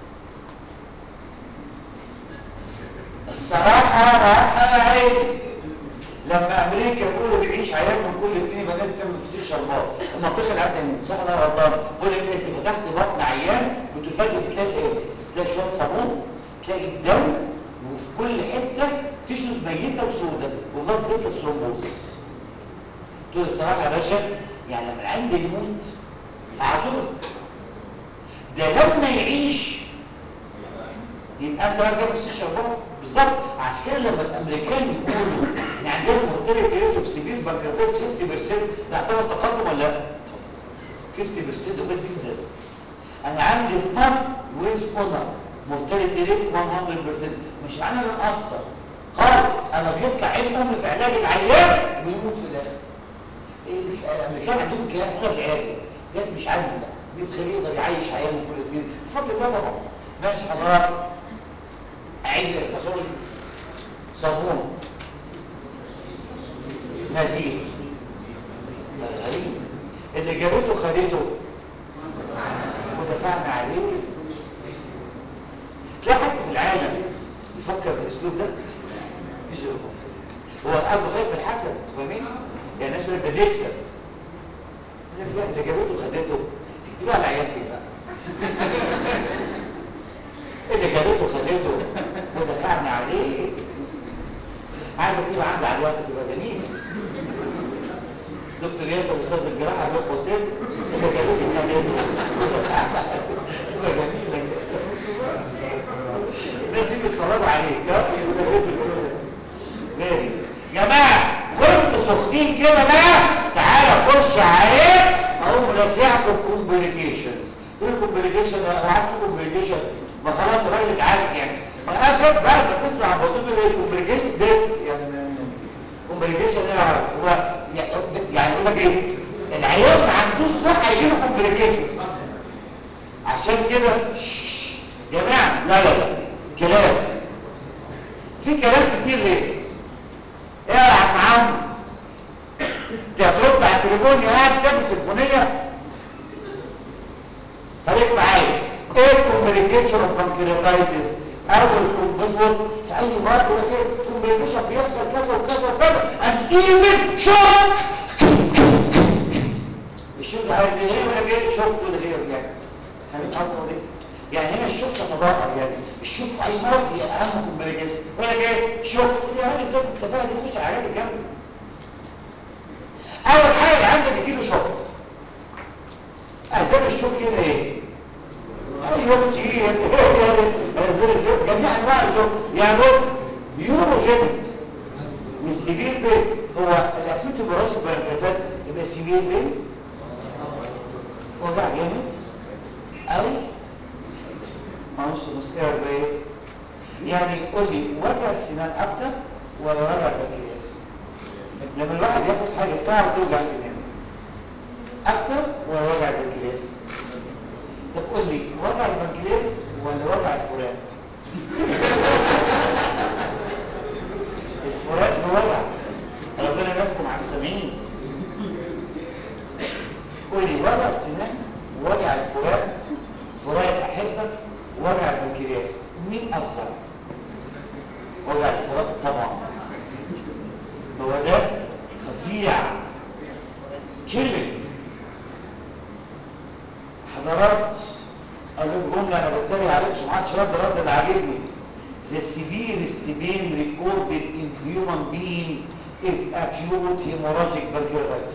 الصراحه راحه يا عيني لما امريكا يقولوا بيعيش عيان من كل اثنين يبقى لازم تعمل فسيخ شربات المنطقه اللي عندها يموت صح ولا غلطان بقول لك انت فتحت بطن عيان بتفاجئ بتلاقي ايه؟ تلاقي شويه صابون تلاقي الدم وفي كل حته تيشوز ميته وسوداء وبلاد فيسل ثرومبوزس تقول الصراحه يا باشا يعني لما العيان يموت اعذرك ده لما يعيش يبقى انت بقى جايب السيشن بقى بالظبط عشان كده لما الامريكان يقولوا ان عندنا مورتاليتي ريت اوف سيفير بانكرياتايتس 50% نعتبر تقدم ولا لا؟ 50% ده كويس جدا انا عندي في مصر ويز اونر مورتاليتي ريت 100% مش معنى انا مقصر خالص انا بيطلع عين امي في علاج العيان ويموت في الاخر إيه، الامريكان عندهم كلام حلو في العلاج ده مش عندي بقى بيتخليه يقدر يعيش عياله كل اتنين بفضل الله طبعا ماشي حضرتك عيد الباثولوجي صابون نزيف غريب اللي جابته خدته ودفعنا عليه تلاقي حد في العالم يفكر بالاسلوب ده مفيش غير مصر هو قلبه خايف من الحسد فاهمين يعني الناس بيقول ده بيكسب لا لا اللي جابته خدته تكتبها على عيادتي بقى اللي جابته خدته ودفعنا عليه عايز تبقى عندي على الوقت تبقى جميل دكتور ياسر استاذ الجراحه له قوسين اللي جابته خدته ودفعنا عليه تبقى جميله الناس يجوا يتفرجوا عليك ده مالي جماعه وانتوا سخنين كده بقى تعالى خش عليه اقوم راسعكم كومبليكيشنز ايه كومبليكيشن انا قعدت كومبليكيشن ما خلاص الراجل اتعالج يعني فاكد بعد ما تسمع عن بسيط ايه كومبليكيشن ده يعني كومبليكيشن ايه هو يعني يقول لك ايه العيال ما عندوش صحه يجيله كومبليكيشن عشان كده شش، يا جماعه لا لا لا كلام في كلام كتير ليه اقعد معاهم انت هترد على التليفون يا قاعد بتعمل سيمفونيه خليك معايا ايه الكومبليكيشن اوف بانكرياتايتس اول كومبليكيشن في اي مرض يقول لك ايه الكومبليكيشن بيحصل كذا وكذا وكذا and even شوك الشوك ده هيبقى ايه ولا ايه شوك ولا غير يعني فاهمين قصدي ولا ايه يعني هنا الشوك تتضاءل يعني الشوك في اي مرض هي اهم كومبليكيشن يقول لك ايه شوك يا راجل زي انت بقى دي مش الحاجات الجامده اول حاجه عندك يجيله شوك اسباب الشوك هنا ايه ايوه كتير جميع انواع الشوك يعني بص يوروجينيك والسيفير بين هو الاكيوت براسه باركتات يبقى سيفير بين وجع جامد او نص نص اير بين يعني قول لي وجع السنان اكتر ولا وجع البنكرياس لما الواحد ياخد حاجه ساعه وتوجع سنانه اكتر ولا وجع البنكرياس طب قول لي وجع البنكرياس ولا وجع الفراق الفراق ده وجع ربنا يباركم على السامعين قول لي وجع السنان وجع الفراق فراق الاحبه وجع البنكرياس مين افضل وجع الفراق طبعا هو ده فظيع كلمه حضرات قالوا جمله انا بتريق عليك عشان ما حدش رد رد اللي عاجبني The severest pain recorded in human being is acute hemorrhagic pancreatitis.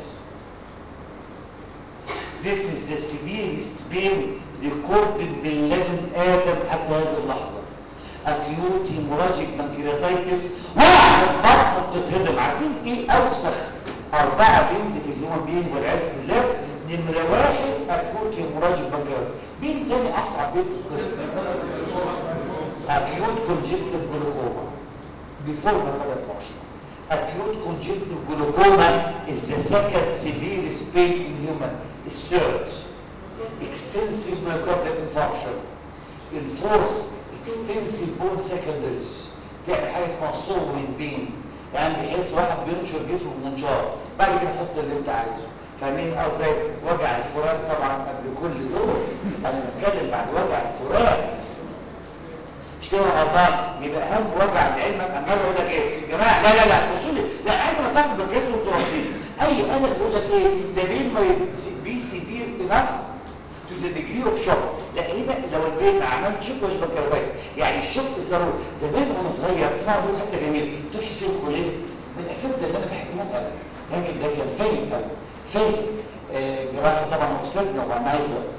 This is the severest pain recorded باللبن آدم حتى هذه اللحظة. acute hemorrhagic pancreatitis واحد بطنه بتتهضم عارفين ايه اوسخ اربعة بينز في الهيومن بين والعياذ بالله نمرة واحد acute hemorrhagic pancreatitis مين تاني اصعب بين في الطب؟ acute congestive glaucoma before myocardial infarction. Acute congestive glaucoma is the second severest pain in human. Is third. Extensive myocardial infarction. الفورس extensive bone secondaries تعمل حاجه اسمها صور بين يعني بحيث واحد بينشر جسمه بمنشار بعد كده حط اللي انت عايزه فاهمين قصدي وجع الفراق طبعا قبل كل دول انا بتكلم بعد وجع الفراق مش كده غلطان يبقى اهم وجع لعلمك اما اقول لك ايه يا جماعه لا لا لا بصوا لي لا عايز ما تاخد بالجسم وانتوا رافضين اي انا بقول لك ايه the pain may be severe enough to the degree of shock لا هنا لو البيت ما عملت شوك مش بنكرفايتس يعني الشوك الضروري زمان وانا صغير اسمعوا دول حته جميله دول حسين خليل من الاساتذه اللي انا بحبهم قوي الراجل ده كان فاهم قوي فاهم آه جراحه طبعا هو استاذنا وبقى معايا دلوقتي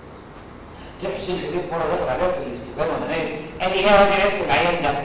طلع حسين خليل مره دخل عليا في الاستقبال وانا نايم قال لي يا واد يا ياسر العيان ده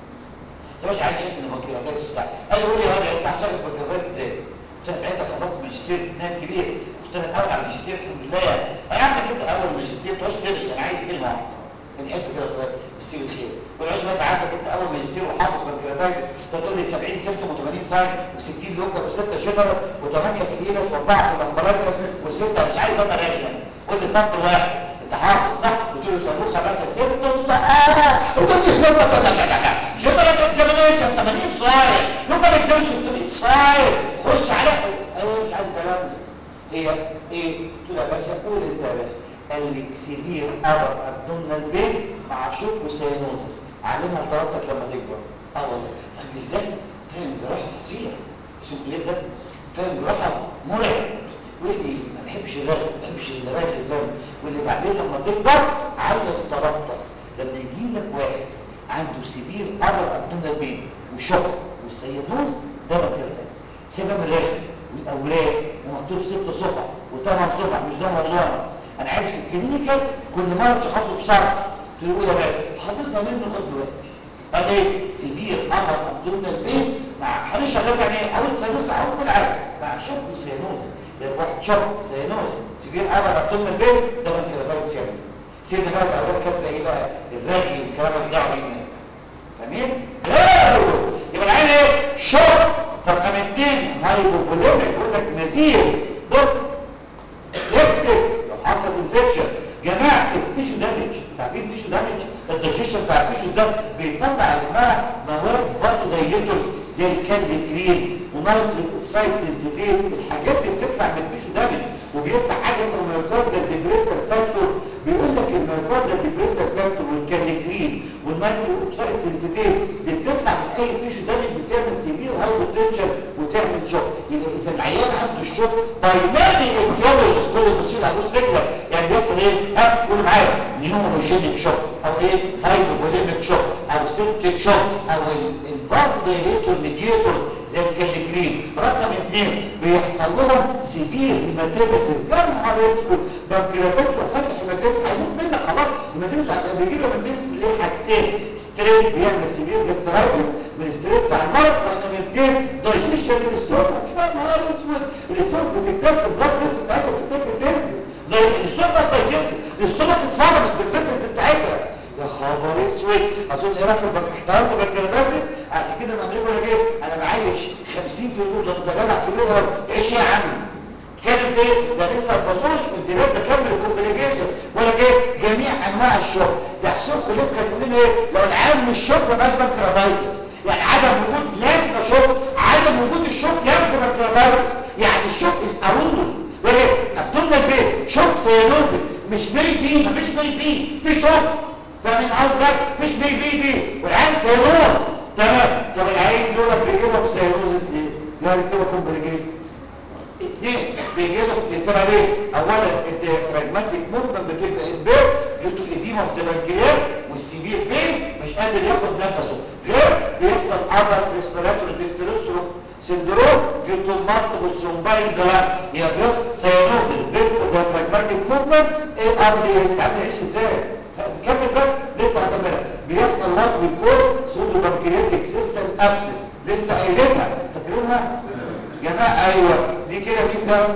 يا باشا عايز شكل بنكرفايتس بتاع قال لي قول لي يا واد يا ياسر شكل بنكرفايتس ازاي؟ قلت له ساعتها خلصت ماجستير نام كبير كنت انا اتعود على الماجستير الحمد لله يعني انا عارف كده اول ماجستير تقعدش تدرس انا عايز كلمه واحده بنحب كده بسيب الخير والعيش ما انت عارفه كنت اول ماجستير وحافظ بنكرياتايتس تقول لي 70 سيمتوم و80 ساين و60 لوكر و6 جنرال و8 في الايلس و4 في الامبراكس و6 مش عايز ابقى راجع يعني قول لي سطر واحد انت حافظ صح قلت له صاروخ خمسه سيمتوم اه وتقول لي لا لا لا لا لا جنرال اكزامينيشن 80 ساين لوكر اكزامينيشن 600 ساين خش على ايوه مش عايز كلام هي ايه قلت له يا باشا قول انت يا باشا قال لي سيفير ابر ابدومينال بين مع شوك وسيانوزس علمها لطلبتك لما تكبر اه والله الراجل ده فاهم جراحه فظيع اسمه ايه ده فاهم جراحه مرعب يقول لي ما بحبش الرغم ما بحبش الرغم الفهم واللي بعدين لما تكبر علم طلبتك لما يجي لك واحد عنده سيفير ابر ابدومينال بين وشوك والسيانوز ده ما كرتاز سيبها من الرغم والاوراق ومحطوط ست صفح وثمان صفح مش ده موضوعنا انا عايز في الكلينيكال كل مره تشخصه بسرعه تقول يا باشا حافظها منه لغايه دلوقتي قال ايه سيفير امر ابدومينال بين مع هنشرح لك يعني ايه اول سينوز اول كل حاجه مع شوك وسينوز ده واحد شوك سينوز سيفير امر ابدومينال بين ده من كده فايت سيرم سيبنا بقى الاوراق كاتبه ايه بقى الرغي والكلام اللي دعوه بيه الناس فاهمين؟ يبقى العين ايه؟ شوك رقم اثنين هايبوفوليميك يقول لك نزيف بص سيبتك لو حصل انفكشن جماعه التيشو دامج عارفين التيشو دامج الدايجيشن بتاع التيشو ده بيطلع يا جماعه مواد فازو دايليتور زي الكالدكرين ونايتريك اوكسايد سنسيتيف الحاجات دي بتطلع من التيشو دامج وبيطلع حاجه اسمها مايوكاردال ديبريسال فاكتور بيقول لك المايوكاردال ديبريسال فاكتور والكالدكرين والنايتريك اوكسايد سنسيتيف بتطلع من اي تيشو دامج بتعمل سيفير هايبوتنشن وتعمل شوك يبقى اذا العيان عنده الشوك بايماري انفلاميشن كل بصير على بص رجلك يعني بيحصل ايه ها قول معايا نيوموجينيك شوك او ايه هايبوفوليميك شوك او سيبتيك شوك او الفازودايليتور ميديتور زي الكاليكرين رقم اثنين بيحصل لهم سيفير هيماتيمسيس يا نهار اسود بنكرياتات وفتح هيماتيمس هيموت منك خلاص هيماتيمس بيجي له هيماتيمس ليه حاجتين ستريت بيعمل سيفير جاسترايتس من ستريت بتاع المرض رقم اثنين دايجيشن للستومك يا نهار اسود الاستومك بتتاكل البلاد بريشر بتاعتها بتتاكل تنزل الاستومك دايجيشن الاستومك اتفرمت بالفيسنس بتاعتها يا خبر اسود اظن ايه رايك احترمت بالكرياتاتس عشان كده بعمل ولا ايه انا معيش 50 في النور ده انت جدع كبير قوي ايش يا عم كاتب ايه ده لسه البصوص الديرات ده كامل الكومبليكيشن ولا ايه جميع انواع الشوك ده حسين خليف كان يقول لنا ايه لو العام مش شوك ما بقاش بنكراتايتس يعني عدم وجود لازم شوك عدم وجود الشوك ينفي بنكراتايتس يعني الشوك از ارول ولا ابدومينال بين شوك سيانوزيس مش بي بي مفيش بي بي في شوك فمن قصدك مفيش بي بي دي والعين سيانوز تمام طب العين دول بيجيبوا بسيروزس ليه؟ لا بيجيبوا كومبليكيشن اثنين بيجيبوا بسبب ايه؟ اولا الديافراجماتيك موفمنت بتبقى امبير جلتو اديما في البنكرياس والسيفير بين مش قادر ياخد نفسه غير بيحصل اذر ريسبيراتوري ديستروستروم سندروم جلتو مالتيبل سومباين زمان يا بيص سيانوزس بين الديافراجماتيك موفمنت ايه ار دي اس تعمل ايش ازاي؟ نكمل بس لسه هكملها بيحصل وات بيكون سودو بنكرياتيك سيستم ابسس لسه قايلينها فاكرينها جماعه ايوه دي كده مين ده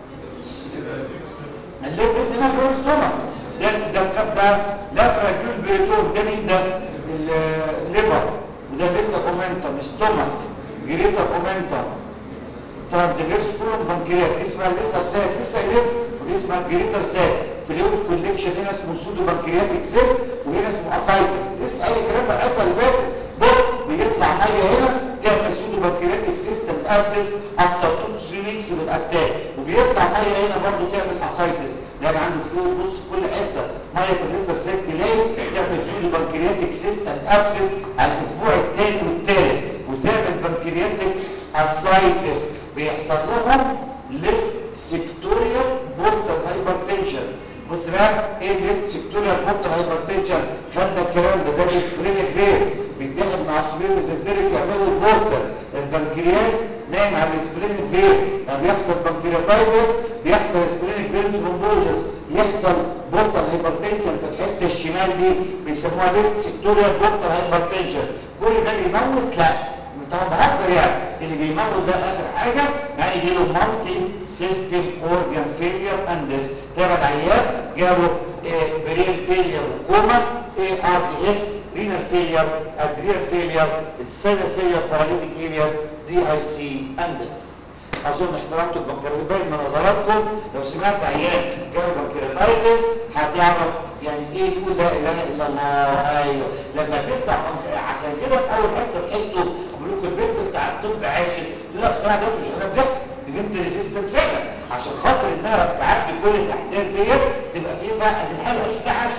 الليف بس هنا جوه ستومك ده ده ده لا فراجول بريتون ده مين ده الليفر وده لسه كومنتم ستومك جريتا كومنتم ترانزفيرس كولوم بنكريات اسمها لسه سات لسه قايلين ودي اسمها جريتر سات فلويد كوليكشن هنا اسمه سودو بنكرياتيك سيست وهنا اسمه اسايتس لسه اي كلام بقى الحته اللي فاتت بص بيطلع ميه هنا تعمل سودو بنكرياتيك سيست اند ابسس افتر 2 3 ويكس بالاتاك وبيطلع ميه هنا برضه تعمل اسايتس لان عنده فلويد بص في كل حته ميه في الليزر سيت تلاقي تعمل سودو بنكرياتيك سيست اند ابسس على الاسبوع الثاني والثالث وتعمل بنكرياتيك اسايتس بيحصل لهم ليفت سيكتوريال بورتال هايبرتنشن بص بقى ايه الليفت سيكتوريال بورتال هايبرتنشن خدنا الكلام ده ده الاسبرينيك فين بيتاخد مع السبير ميزنتريك يعملوا البورتال البنكرياس نايم على الاسبرينيك فين لما بيحصل بنكرياتايتس بيحصل اسبرينيك فين ثرومبوزس يحصل بورتال هايبرتنشن في الحته الشمال دي بيسموها ليفت سيكتوريال بورتال هايبرتنشن كل ده بيموت لا طبعا بهزر يعني اللي بيموت ده اخر حاجه يعني يجي له مالتي سيستم اورجان فيلير اند تابع العيان جاله برين فيلير وكوما اي ار دي اس رينال فيلير ادريال فيلير السيلر فيلير باراليتيك ارياس دي اي سي اند اظن احترمتوا البنكرياتايتس باين من نظراتكم لو سمعت عيان جاله بنكرياتايتس هتعرف يعني ايه تقول لا اله الا الله ايوه لما تسمع عشان كده في اول حصه ضحكتوا بقول لكم البنت بتاع الطب عاشت لا بصراحه ده مش انا ضحك دي بنت ريزيستنت فعلا عشان خاطر انها تعدي كل الاحداث ديت تبقى في بقى الحاله عشت عاشت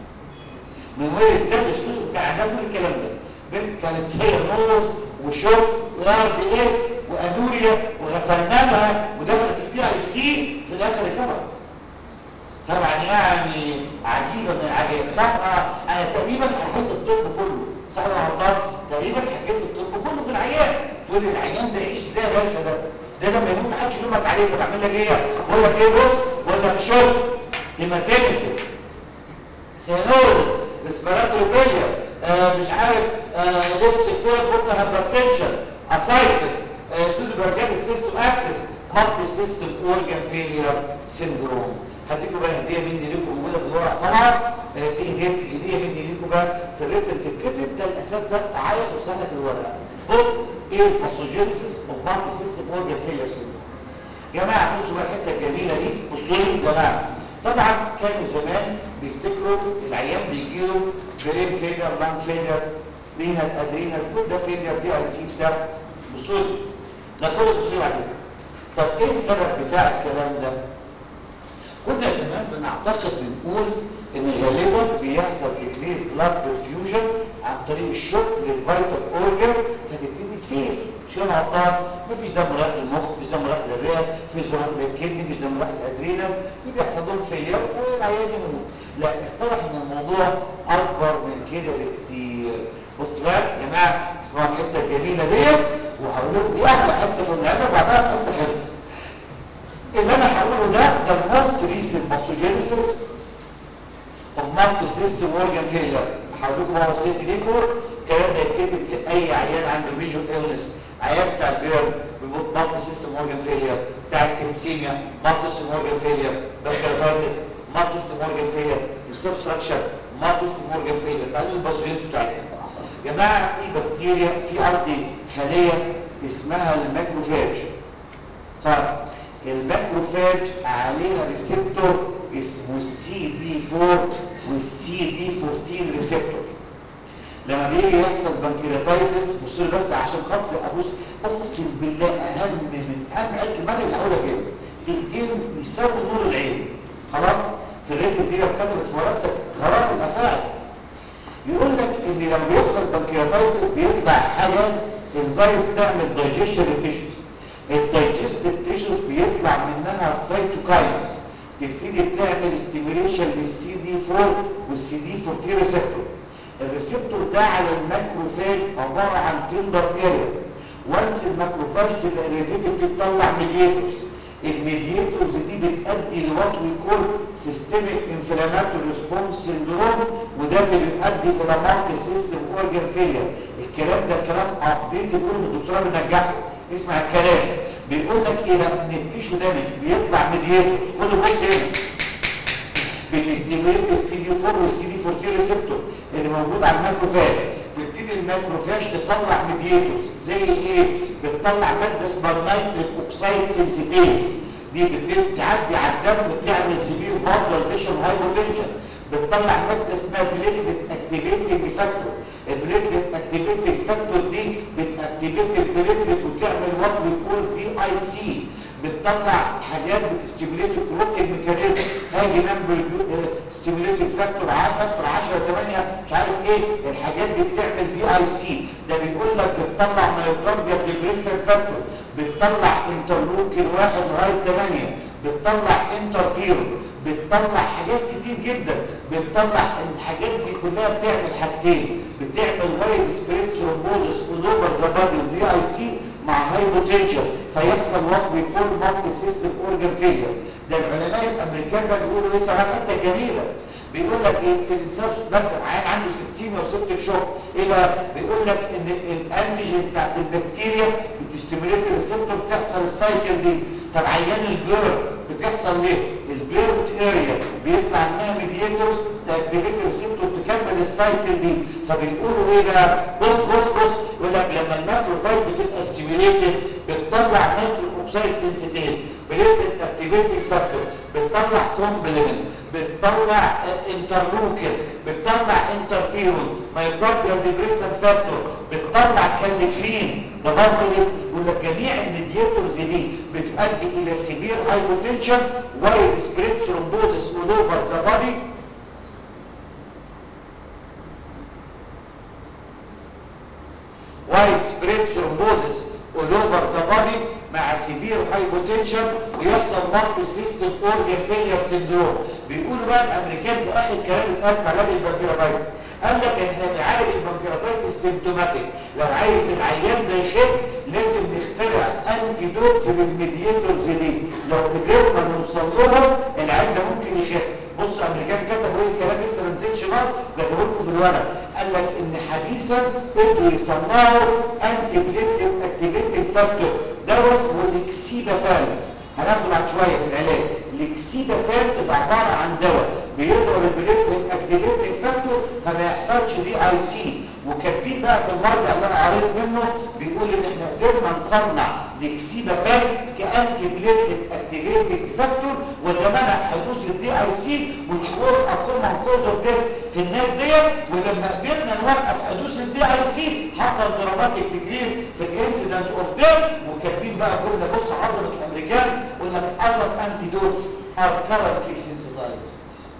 من غير استابلش بتاع ده كل الكلام ده بنت كانت سير نور وشوك وار دي اس وانوريا وغسلنا لها ودخلت في بي اي سي في الاخر اتكبرت طبعا يعني عجيبه من العجائب صح انا تقريبا حكيت الطب كله صح ولا غلطان تقريبا حكيت الطب كله في العيان تقول لي العيان ده يعيش ازاي يا باشا ده ده لما يموت ما حدش يلومك عليه طب اعمل لك ايه بقول لك ايه بص بقول لك شوك هيماتيمسيس سينورس ريسبيراتوري فيلير آه مش عارف ليبس كتير بورتال هايبرتنشن اسايتس سودوبرجاتيك سيستم اكسس مالتي سيستم اورجان فيلير سيندروم هديكم بقى هديه مني لكم موجوده في الورق طبعا آه دي هديه هديه مني لكم بقى في الريتن تتكتب ده الاساتذه تعالى توصل لك الورقه بص ايه الباثوجينيسيس اوف مالتي سيستم اورجان فيلير سيندروم يا جماعه بصوا بقى الحته الجميله دي بصوا لي يا جماعه طبعا كانوا زمان بيفتكروا العيان بيجي له برين فيلير لان فيلير رينال ادرينال كل ده فيلير دي اي سي بتاع بصوا لي ده كله بصوا لي على كده طب ايه السبب بتاع الكلام ده كنا زمان بنعتقد بنقول ان غالبا بيحصل انكريز بلاد برفيوجن عن طريق الشوك للفيتال اورجن فتبتدي تفيل مش كده غلطان مفيش دم رايح للمخ مفيش دم رايح للرئه مفيش دم رايح للكدني مفيش دم رايح للادرينال بيحصل لهم فيلير والعيان يموت لا اتضح ان الموضوع اكبر من كده بكتير بص بقى يا جماعه اسمعوا الحته الجميله ديت وهقول لكم دي احلى حته في المعده وبعدها قصه حته اللي انا هقوله ده ده الموست ريسنت باثوجينيسيس اوف مالتي سيستم اورجان فيلير هقول لكم هو وصيت ليكم الكلام ده يتكتب في اي عيان عنده فيجن ايلنس عيان بتاع البيرن بيموت مالتي سيستم اورجان فيلير بتاع السيمسيميا مالتي سيستم اورجان فيلير بنكرفايتس مالتي سيستم اورجان فيلير السبستراكشن مالتي سيستم اورجان فيلير ده الباثوجينيسيس بتاعتها يا جماعه في بكتيريا في ارضي خليه اسمها الماكروفاج طيب الماكروفاج عليها ريسبتور اسمه السي دي 4 والسي دي 14 ريسبتور لما بيجي يحصل بنكرياتايتس بصوا بس عشان خاطر ابص اقسم بالله اهم من اهم علة المال اللي هقولها كده دقيقتين يساوي نور العين خلاص في الريت دي لو كتبت في ورقتك غرام الافاعي يقول لك ان لما بيحصل بنكرياتايتس بيطلع حاجه انزايم تعمل دايجيشن للتيشوز الدايجستيف تيشوز بيطلع منها السيتوكاينز تبتدي تعمل ستيميوليشن للسي دي 4 والسي دي 14 ريسبتور الريسبتور ده على الماكروفاج عباره عن تندر اريا وانس الماكروفاج تبقى ريديتد بتطلع ميديتورز الميديتورز دي بتؤدي لوات وي كول سيستميك انفلاماتوري ريسبونس سيندروم وده اللي بيؤدي الى مالتي سيستم اورجان فيلير الكلام ده كلام ابديت بيقوله في الدكتوراه بنجحه اسمع الكلام بيقول لك ايه بقى ان التيشو دامج بيطلع ميديتورز كله بص هنا بتستيميت السي دي 4 والسي دي 14 ريسبتور اللي موجود على الماكروفاج تبتدي الماكروفاج تطلع ميديتورز زي ايه بتطلع ماده اسمها نايتريك اوكسايد سنسيتيز دي بتبتدي تعدي على الدم وتعمل سيفير فاسكولاريزيشن هايبوتنشن بتطلع ماده اسمها بليتلت اكتيفيتنج فاكتور البليتلت اكتيفيتنج فاكتور دي بتاكتيفيت البليتلت وتعمل وات بيكون دي اي سي بتطلع حاجات بتستيميليت الكلوكينج ميكانيزم هاجي نمبر ستيميليت فاكتور 10 فاكتور 10 8 مش عارف ايه الحاجات دي بتعمل دي اي سي ده بيقول لك بتطلع مايوكارديا ديبريشن فاكتور بتطلع انترلوكين 1 لغايه 8 بتطلع انترفيرون بتطلع حاجات كتير جدا بتطلع الحاجات دي كلها بتعمل حاجتين بتعمل وايد سبريد ثرومبوزس اولوفر ذا بادي ودي اي سي مع هايبوتنشن فيحصل وات بيكون مالتي سيستم اورجان فيلير ده العلماء الامريكان بقى بيقولوا ايه صراحه حته جميله بيقول لك ايه في الانسان مثلا عيان عنده سبسيميا وسبتك شوك ايه بقى بيقول لك ان الانتيجينز بتاعت البكتيريا بتستمريت الريسبتور بتحصل السايكل دي طب عيان الجير بتحصل ليه الجيرت اريا بيطلع منها ميدياتورز تاكتيفيت الريسبتور تكمل السايكل دي فبيقولوا ايه بقى بص بص بص يقول لك لما الماكروفايت بتبقى ستيميوليتد بتطلع نيتريك اوكسيد سنسيتيز بليتد اكتيفيتنج فاكتور بتطلع كومبلمنت بتطلع انترلوكين بتطلع انترفيرون مايوكارديال ديبريسن فاكتور بتطلع كاليكرين ده برضه يقول لك جميع الميدياتورز دي بتؤدي الى سيفير هايبوتنشن وايد سبريد ثرومبوزس اول اوفر ذا بادي وايد سبريد ثرومبوزس اول اوفر ذا بادي مع سيفير هايبوتنشن ويحصل مالتي سيستم اورجن فيلير سيندروم بيقولوا بقى الامريكان ده اخر كلام اتقال في علاج البنكرياتايتس قال لك احنا بنعالج البنكرياتايتس سيمتوماتيك لو عايز العيان ده يخف لازم نخترع انتي دوتس للميدياتورز دي لو قدرنا نوصل لهم العيان ده ممكن يخف بصوا الامريكان كتبوا ايه الكلام لسه ما نزلش مصر كتبوا لكم في الورق قال لك ان حديثا قدروا يصنعوا انتي بليتلت اكتيفيتنج فاكتور ده اسمه الاكسيبافانت هناخده بعد شويه في العلاج الاكسيبافانت ده عباره عن دواء بيضرب البليتلت اكتيفيتنج فاكتور فما يحصلش دي اي سي وكاتبين بقى في المرجع اللي انا قريت منه بيقول ان احنا قدرنا نصنع الاكسيبافانت كانتي بليتلت اكتيفيتنج فاكتور وده منع حدوث الدي اي سي وشعور اكومن كوز اوف ديث في الناس ديت ولما قدرنا نوقف حدوث الدي اي سي حصل دراماتيك ديكريز في الانسيدنس اوف ديث وكاتبين بقى جمله بص عظمه الامريكان قلنا في اثر انتيدوتس ار كارنتلي سنسيتايزد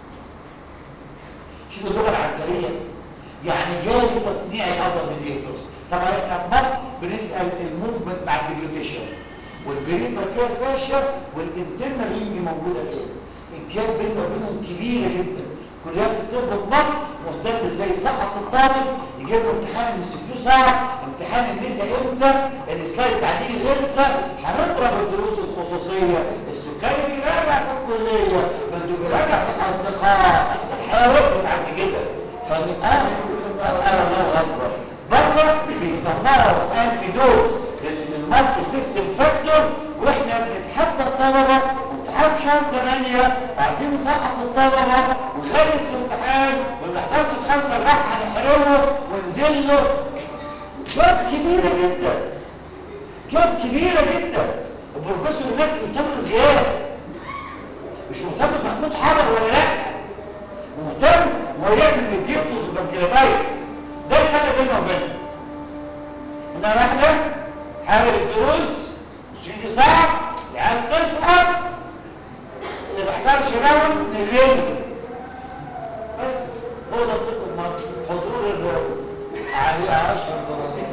شوفوا اللغه العنتريه يعني جاري تصنيع العضل بالإيكتوس طبعا احنا في مصر بنسال الموفمنت مع الديجلوتيشن والبريتر كير فاشيا والانترنال رينج موجوده فين الجاب بيننا وبينهم كبيره جدا كليات الطب في مصر مهتم ازاي يسقط الطالب يجيب له امتحان المسكيو صعب امتحان النساء امتى السلايدز عليه غلسه هنضرب الدروس الخصوصيه السكري بيراجع في الكليه بده بيراجع في الاصدقاء هيرد بعد كده فالان انا الله اكبر بره بيصنعوا انتيدوت للمالتي سيستم فاكتور واحنا بنتحدى الطلبه امتحان شهر 8 وعايزين نسقط الطلبه ونخلص امتحان واللي حضرش الخمسه راح هنحرمه وننزل له جاب كبيره جدا جاب كبيره جدا البروفيسور هناك مهتم بالغياب مش مهتم بمحمود حضر ولا لا مهتم هو يعمل مديرتوس البنكرياتايتس ده الفرق بينه وبينه انا رحله حاول الدروس شيء صعب يعني تسقط اللي محتاجش راوند نزل بس هو ده الطب المصري حضور الراوند عليه 10 درجات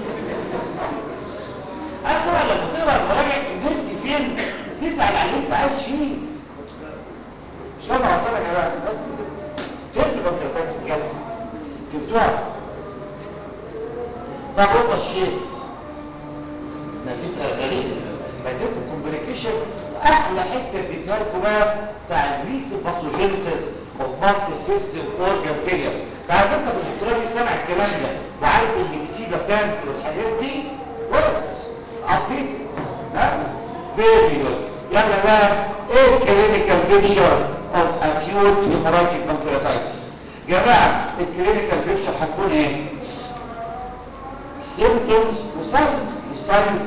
انت طبعا لما تقرا المراجع الناس دي فين تزعل على اللي انت عايش فيه مش كده قلت لك يا جماعه بس فهمت بنكرتات بجد فهمتوها ظبط الشيس نسيت غريب بديكم كومبليكيشن احلى حته اديتها لكم بقى بتاع الريس باثوجينيسيس اوف مالتي سيستم اورجان فيلير تعرف انت في الدكتوراه دي سامع الكلام ده وعارف الاكسيبا فان والحاجات دي وقت ابديتد ها فيري جود يلا بقى ايه الكلينيكال بيكشر اوف اكيوت هيموراجيك بانكرياتايتس جماعه الكلينيكال بيكشر هتكون ايه symptoms وساينز والساينز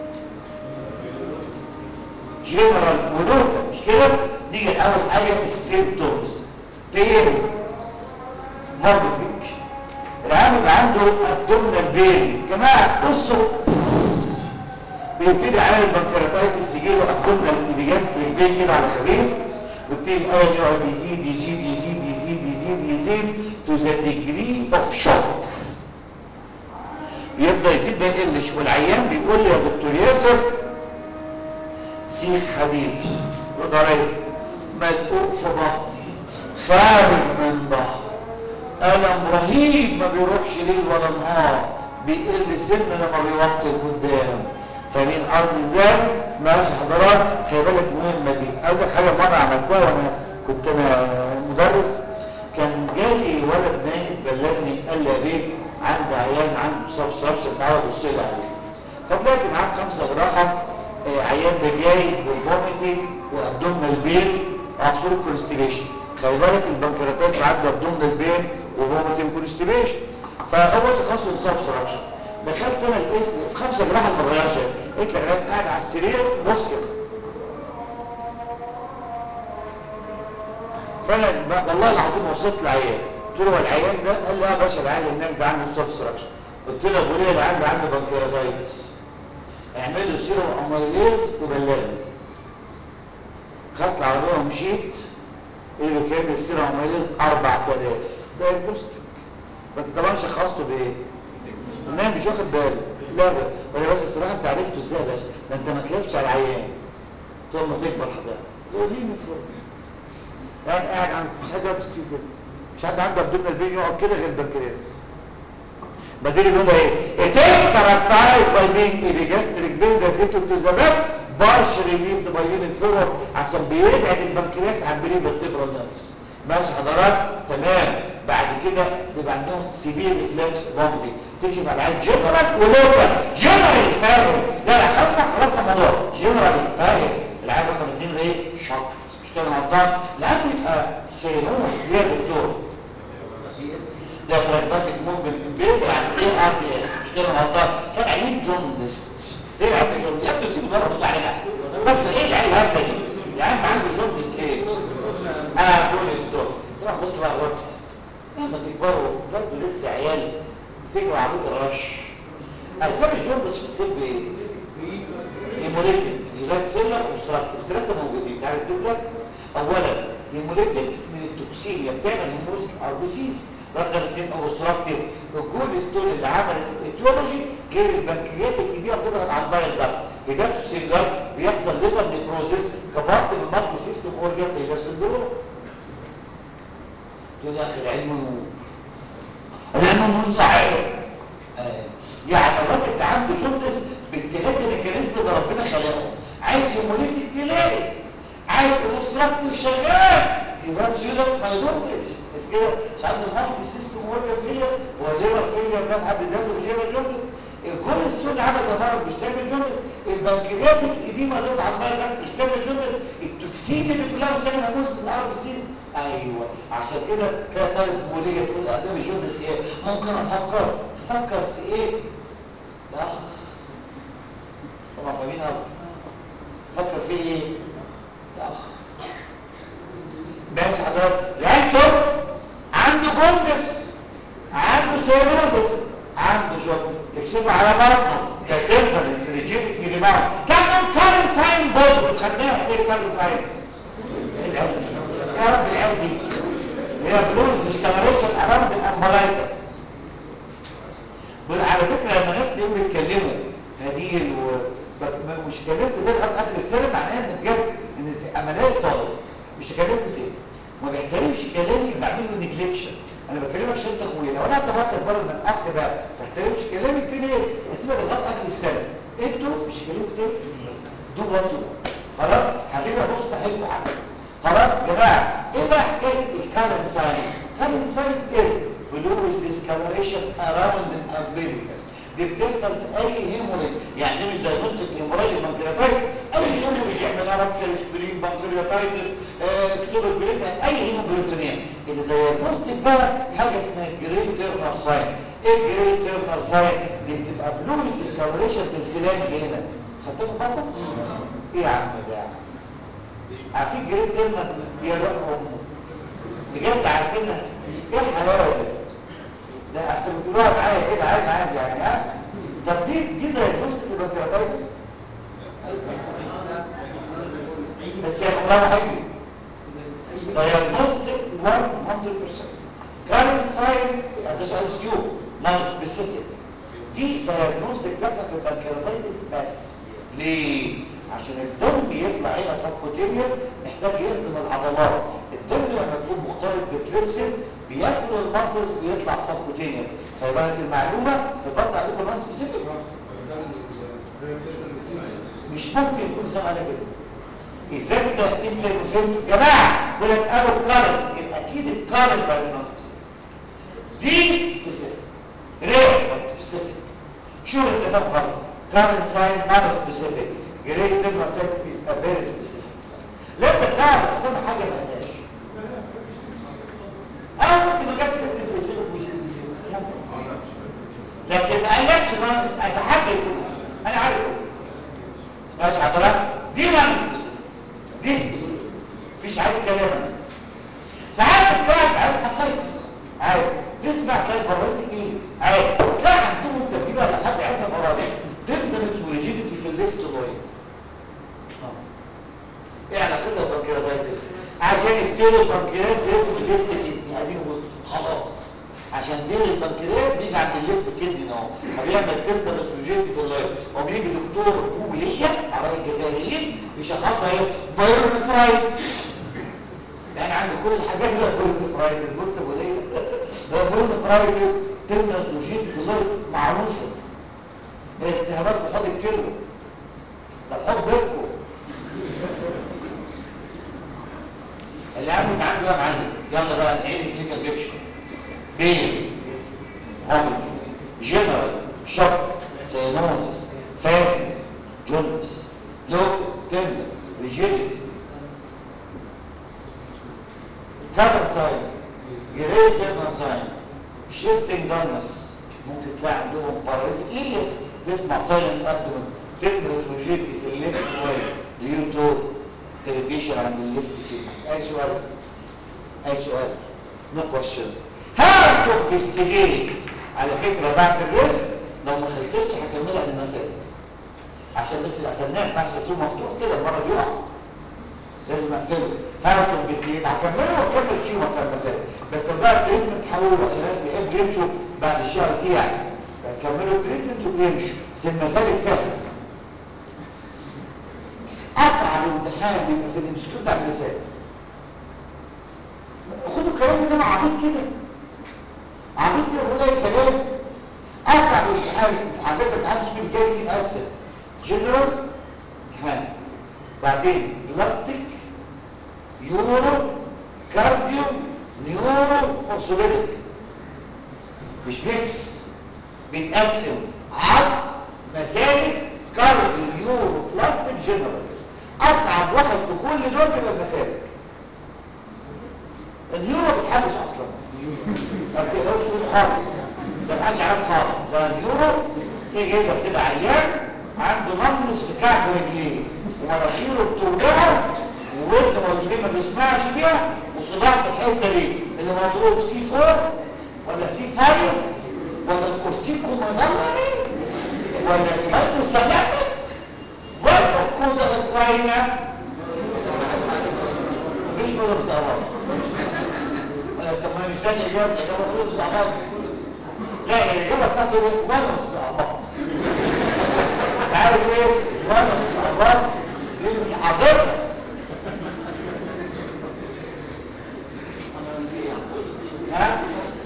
جنرال ولوكال مش كده نيجي اول حاجه السيمبتومز بين فوميتنج العيان يبقى عنده ابدومينال بين جماعه بصوا بيبتدي عيان البنكرياتايتس يجي له ابدومينال ايديجاستريك بين كده على خفيف ويبتدي الاول يقعد يزيد يزيد يزيد يزيد يزيد يزيد تو ذا ديجري اوف شوك يفضل يزيد ما يقلش والعيان بيقول لي يا دكتور ياسر سيخ حديد وضريب مدقوق في بطني خارج من ظهري ألم رهيب ما بيروحش ليل ولا نهار بيقل سن لما بيوطي لقدام فاهمين قصدي ازاي؟ ماشي حضرات خلي بالك مهمة دي أول حاجة مرة عملتها وأنا كنت أنا مدرس كان جالي ولد نايم بلغني قال لي يا بيه عندي عيان عنده سبستراكشن تعالى بص لي عليه فطلعت معاه خمسة جراحة آه، عيان ده جاي والفوميتنج وابدومينال بين وعصور كونستيبيشن خلي بالك البنكرياتاس عنده ابدومينال بين وفوميتنج كونستيبيشن فهو تخصص سبستراكشن دخلت انا الاسم في خمسة جراحة ما اتغيرش قلت له قاعد على السرير بص كده فانا ب- والله العظيم وصلت العيان قلت له هو العيان ده قال لي اه يا باشا العيان اللي هناك ده عنده سبستراكشن قلت له ابو ليه العيان ده عنده بنكرياتايتس اعمل له سيروم اميليز وبلغني خدت العربيه ومشيت ايه اللي كان السيروم اميليز 4000 ده البوستنج فانت طبعا شخصته بايه؟ النايم مش واخد باله لا لا ولا بس الصراحه انت عرفته ازاي يا باشا ده انت ما تلفش على العيان طول ما تكبر حضرتك يقول لي متفرج قاعد قاعد عند مش حد واقف في السيت كده مش حد عنده ابدومينال بين يقعد كده غير البنكرياس بديل بيقول ايه it is characterized by being epigastric pain related to the back partially relieved by unit forward عشان بيبعد البنكرياس عن بري vertebral nerves ماشي حضرات تمام بعد كده بيبقى عندهم سيفير ريفلكس فوميتنج تكشف على العين جنرال ولوكال جنرال فاهم لا لا خلاص خلاص الموضوع جنرال فاهم العين رقم اثنين ده ايه شوك مش كده غلطان لانه يبقى سينوس ليه يا دكتور ده براجماتيك موفمنت امبير بعد ايه ار دي اس مش كده غلطان كان عيين جوندست ليه العيان جوندست يا ابني تسيبه بره تطلع عليها بس ايه العيان الهبله دي العيان عنده جوندست ليه اه دول ستور طبعا بص بقى الوقت لما تكبروا برضه لسه عيال بتجروا عربيه الرش اسباب الجوندس في الطب ايه؟ هيموليتيك هيزات سيلر اوبستراكتيف ثلاثه موجودين عايز اجيب لك اولا هيموليتيك من التوكسيميا بتعمل هيموليتيك ار بي سيز رقم اثنين اوبستراكتيف الجول ستون اللي عملت الايتيولوجي غير البنكرياتيك دي بتضغط على البايل ده هيباتو سيلر بيحصل ليفر نيكروزيس كبارت من المالتي سيستم اورجان فيلر سندروم تقول يا اخي العلم نور العلم نور صحيح آه. يعني الراجل اللي عنده جوندس باتجاه الميكانيزم اللي ربنا خلقه عايز هيموليتيك تلاقي عايز اوبستراكتيف شغال يبقى سيلر ما يضرش بس كده مش عنده المالتي سيستم اورجان فيلر وليفر فيلر ده حد ذاته مش هيعمل جوندس الكول ستون عمل دمار مش تعمل جوندس البنكرياتيك اديما ضغط على البايل ده مش تعمل جوندس التوكسين اللي كلها بتعمل هيموليتيك الار بي سيز ايوه عشان كده تلاقي طالب موليه تقول اسامي الجوندس ايه ممكن افكر تفكر في ايه لا طبعا فاهمين قصدي فكر في ايه لا بس حضرتك العيال شوف عنده جوندس عنده سيروزس عنده شوف تكسبه على بطنه كتفر الفريجيتي ريباوند كمان كارن ساين بود خدناها ايه كارن ساين العلم يا رب العلم دي هي بلوز ديسكالريشن اراوند الامبلايتس وعلى فكره لما ناس تقول يتكلموا هديل و ب- مش كلمت كده لغايه اخر السنه معناها ان بجد ان زي- عمليه طالب مش كلمت كده ما بيحترمش كلامي بعمل له نيجليكشن انا بكلمك عشان انت اخويا لو انا اعتبرتك بره من الاخ ده ما تحترمش كلامي كتير ايه اسيبك لغايه اخر السنه انتوا مش كلمت كده دو وات يو خلاص هتبقى بص بحبه حاجه خلاص يا جماعه ايه بقى حكايه الكارن ساين كارن ساين از بلوز ديسكالريشن اراوند الامبليكس دي بتحصل في اي هيموريج يعني دي مش دايجنوستيك هيموراجي بانكرياتايتس اي هيموريج يعمل رابتشر سبرين بانكرياتايتس كتور البريد اي هيموبروتينيا اللي دايجنوستيك بقى حاجه اسمها جري تيرنر ساين ايه جري تيرنر ساين دي بتبقى بلوز ديسكالريشن في الفلانج هنا خدتوه في بالكم ايه يا عم ده يا عم عارفين جريد تيرنر هي روح امه بجد عارفينها ايه الحلاوه دي ده احسن بتقولوها معايا كده عادي عادي يعني ها طب دي دي دايجنوستيك البنكرياتايتس بس يا مرام حبيبي diagnostic 100% current sign ده سؤال سكيو non specific دي diagnostic بتحصل في البنكرياتايتس بس ليه؟ عشان الدم يطلع هنا سبكوتينيوس محتاج يخدم العضلات الدم لما يكون مختلط بتريبسين بياكل المسلز ويطلع سبكوتينيوس خلي بالك المعلومه في بطن عليكم ناس سبيسيفيك مش ممكن يكون سامع كده اذا انت انت فهمت جماعه يقول لك قالوا الكارنت يبقى اكيد الكارنت لازم ناس دي سبيسيفيك رير سبيسيفيك شو اللي ده غلط كارنت ساين نون سبيسيفيك جريد تبقى ساين از ا فيري سبيسيفيك لازم تعرف اصلا حاجه ما لهاش اه ممكن ما جابش سبيسيفيك مش سبيسيفيك لكن ما قالكش ما اتحدى يكون انا عارف ماشي حضرتك دي نون سبيسيفيك دي سبيسيفيك مفيش عايز كلام ساعات بتلاقي عيب اسايتس عادي تسمع تلاقي برادة ايه عادي تلاقي عندهم تركيبه ولا حد عندنا برادة تندمج وريجيديتي في الليفت لاين ايه علاقتها بالبنكرياتايتس عشان يبتدي البنكرياس ياخد الليفت كدني قاعدين خلاص عشان دير البنكرياس بيجي عند الليفت كدني اهو فبيعمل تندمج وريجيديتي في اللاين وبيجي دكتور بوليه عرايا الجزائريين يشخصها ايه بايرونفرايد يعني عند كل الحاجات ده بولين فرايد بص ابو ليه ده بولين فرايد تندر سوجيت في الليل معروفه التهابات في حوض الكلو ده في حوض بيتكم اللي عامل عنده يا معلم يلا بقى نعيد الكلينيكال بيكشر بين هوميك جنرال شوك سينوزس فاهم جونس لوك تندر ريجيديتي كابر ساين جريد تيرنر ساين شيفتنج دانس ممكن تلاقي عندهم باراليتيك إليس تسمع سايلنت ابدومن تدرس وجيتي في الليفت واي ليو تو irritation عند الليفت كده اي سؤال اي سؤال no questions how to investigate على فكرة بعد الريسك لو ما خلصتش هكملها بالمسائل عشان بس اللي قفلناه ما ينفعش اسيبه مفتوح كده المرض يقع لازم اقفله هاو تو انفستيجيت هكمله واكمل كيو بتاع المسائل بس لو بقى التريتمنت حوله عشان الناس بيحبوا يمشوا بعد الشي اي تي يعني هكملوا التريتمنت وبيمشوا بس المسالك سهله اصعب امتحان بيبقى في الانستيتيوت بتاع المثال خدوا الكلام ده عبيط كده عبيط كده بقول اي كلام اصعب امتحان عندك امتحان اسمه الجاي يتقسم جنرال امتحان بعدين بلاستيك يورو كارديو نيورو اورثوبيديك مش ميكس بيتقسم عظم مسالك كارديو نيورو بلاستيك جنرال اصعب واحد في كل دول بيبقى المسالك النيورو ما بيتحلش اصلا ما بتقدرش تقول خالص ده ما حدش عارف خالص ده النيورو تيجي يجيب لك كده عيان عنده نملس في كعب رجليه ومناخيره بتوجعه وورد رجليه ما بيسمعش بيها وصداع في الحته دي اللي مضروب سي 4 ولا سي 5 ولا الكورتيكو مدمري ولا سبايكو سلامي ولا الكودا الكوينة مفيش ولا مستعبط طب ما مش ده الاجابه الاجابه كله مستعبط لا الاجابه بتاعته ايه ولا مستعبط عارف ايه ولا مستعبط دي مش حاضرها ها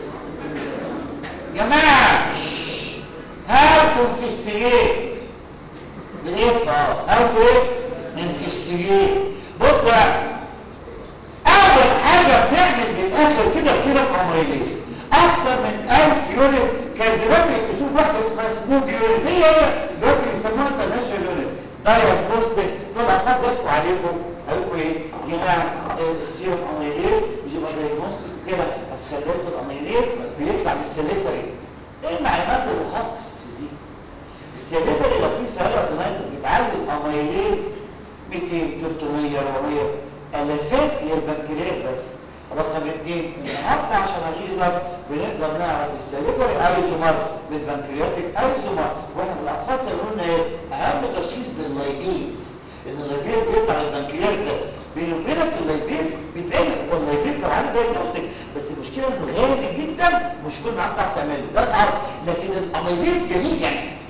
جماعه هاو تو انفستيجيت بالايه هاو تو انفستيجيت بص بقى اول حاجه بنعمل من الاخر كده سيرم امريليه اكتر من 1000 يونت كان زمان بيشوف واحده اسمها سموك يونت هي هي دلوقتي بيسموها انترناشونال يونت دايجنوستيك دول افضل عليكم قالوا ايه يا جماعه السيرم اميليز بيبقى دايجنوستيك كده بس خلي بالكم الاميليز بيطلع بالسليتري ايه المعلومات الهوكس دي السليتري لو في سيراتونايتس بتعالج الاميليز 200 300 400 الافات هي البنكرياس بس رقم اثنين النهارده عشان اغيظك بنقدر نعرف السليفري ايزومر بالبنكرياتيك ايزومر واحنا في الاطفال كانوا قلنا ايه اهم تشخيص باللايبيز ان اللايبيز بيطلع البنكرياس بس بيني وبينك اللايبيز بيتعمل هو اللايبيز لو عندي دايجنوستيك بس المشكله انه غالي جدا مش كل ما تعرف تعمله ده تعرف لكن الاميليز جميل يعني هو الاميليز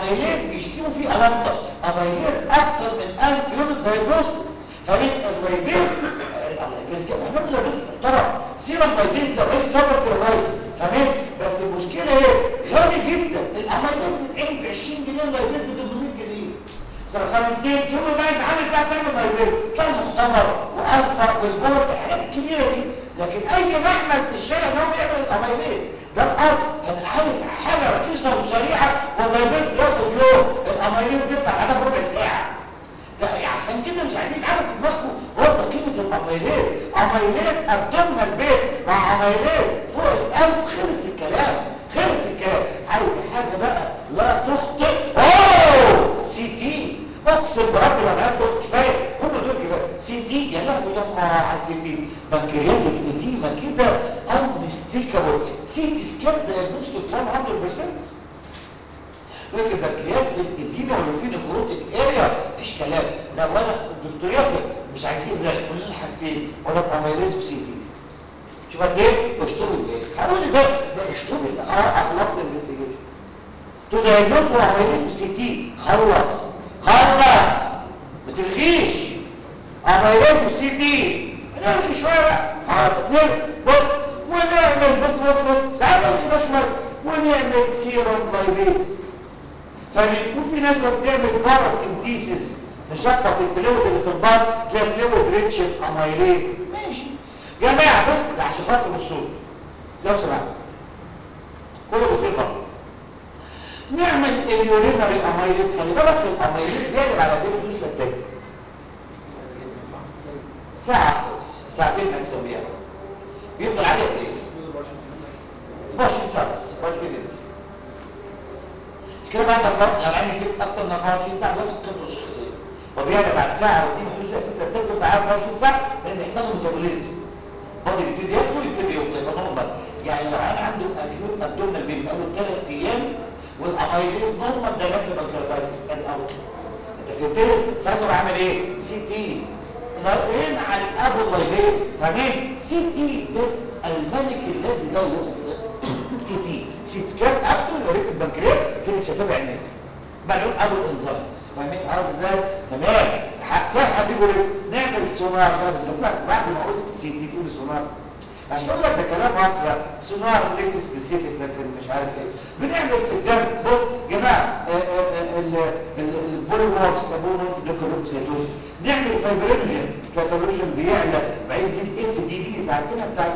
الاميليز بيشتموا فيه الانطه اميليز اكتر من 1000 يونت دايجنوز فبيبقى اللايبيز اللايبيز كده احنا بنقول لايبيز محترم سيرم لايبيز لو ايه سبب كرايتس فاهم بس المشكله ايه غالي جدا الاميليز بتعمل ب 20 جنيه اللايبيز ب 800 جنيه سرخانتين شوفوا بقى المعامل بتاع تعمل لايبيز كان مختبر والفا والبورد الحاجات الكبيره دي لكن اي معمل في الشارع ده بيعمل الاميليز ده الارض فانا عايز حاجه رخيصه وسريعه واللايبيز بياخد يوم الاميليز بيطلع بعدها بربع ساعه ده عشان كده مش عايزين نعرف في دماغكم وضع قيمه الاميليز اميليز ابدومنا البيت مع اميليز فوق الالف خلص الكلام خلص الكلام عايز حاجه بقى لا تخطئ اوه سي تي اقسم برب العباد دول كفايه هم دول كفايه سي تي يا لهوي يا الله على سي تي بنكرياتيك اديمه كده انستيكابل سي تي سكان دايجنوستيك 100% لكن البنكرياس بالاديمه ولو في نكروتيك اريا مفيش كلام لا ولا الدكتور ياسر مش عايزين ده كلنا حاجتين ولا اميليز بسي تي شوف قد ايه اشطب الايه هقول ده ده اشطب اه اغلطت الانفستيجيشن تو دايجنوز اميليز بسي تي خلص خلص ما تلغيش اميليز بسي تي نلغي شويه بقى حاضر بص ونعمل بص بص بص تعالى كده شويه ونعمل سيروم لايبيز فبيكون في ناس بتعمل باراسينثيسيس نشطط الفلويد اللي في البطن تلاقي فلويد ريتش اميليز ماشي جماعه بص عشان خاطر الصوت لو سمحت كله بيصير غلط نعمل اليورينري اميليز خلي بالك الاميليز بيقلب على دي فلوس للتاني ساعه ساعتين هنسويها بيفضل عليه قد ايه 24 ساعه بس ولا كده كده بعد الوقت لو عندي فيك اكتر من 24 ساعه بياخد قيمته الشخصيه وبيعلى بعد ساعه او اتنين فلوس انت بتاخد معاه 24 ساعه لان يحصل له ميتابوليزم البادي بيبتدي ياكل يبتدي يفطر يبقى نورمال يعني لو انا عنده اكيوت ابدومينال بين اول ثلاث ايام والاميليز نورمال ده نفس البنكرياتايتس ادي اصلا انت فهمت ساعتها بعمل ايه؟ سي تي لاين على الابو اللايبيز فاهمين؟ سي تي ده الملك الذي لا يخطئ سي تي سي سكان ابدو يوريك البنكرياس كده شفاف عينيك معلوم ابو الانزيم فاهمين قصدي ازاي تمام سهل حد يقول نعمل سونار ده بس بعد ما قلت سي تي تقول سونار عشان اقول لك ده كلام واضح سونار ليس سبيسيفيك لكن مش عارف ايه بنعمل في الدم بص يا جماعه البوليمورفز البوليمورفز ده كلوكوسيتوز نعمل فايبرينوجين الفايبرينوجين بيعلى بعدين يزيد اف دي بي عارفينها بتاعت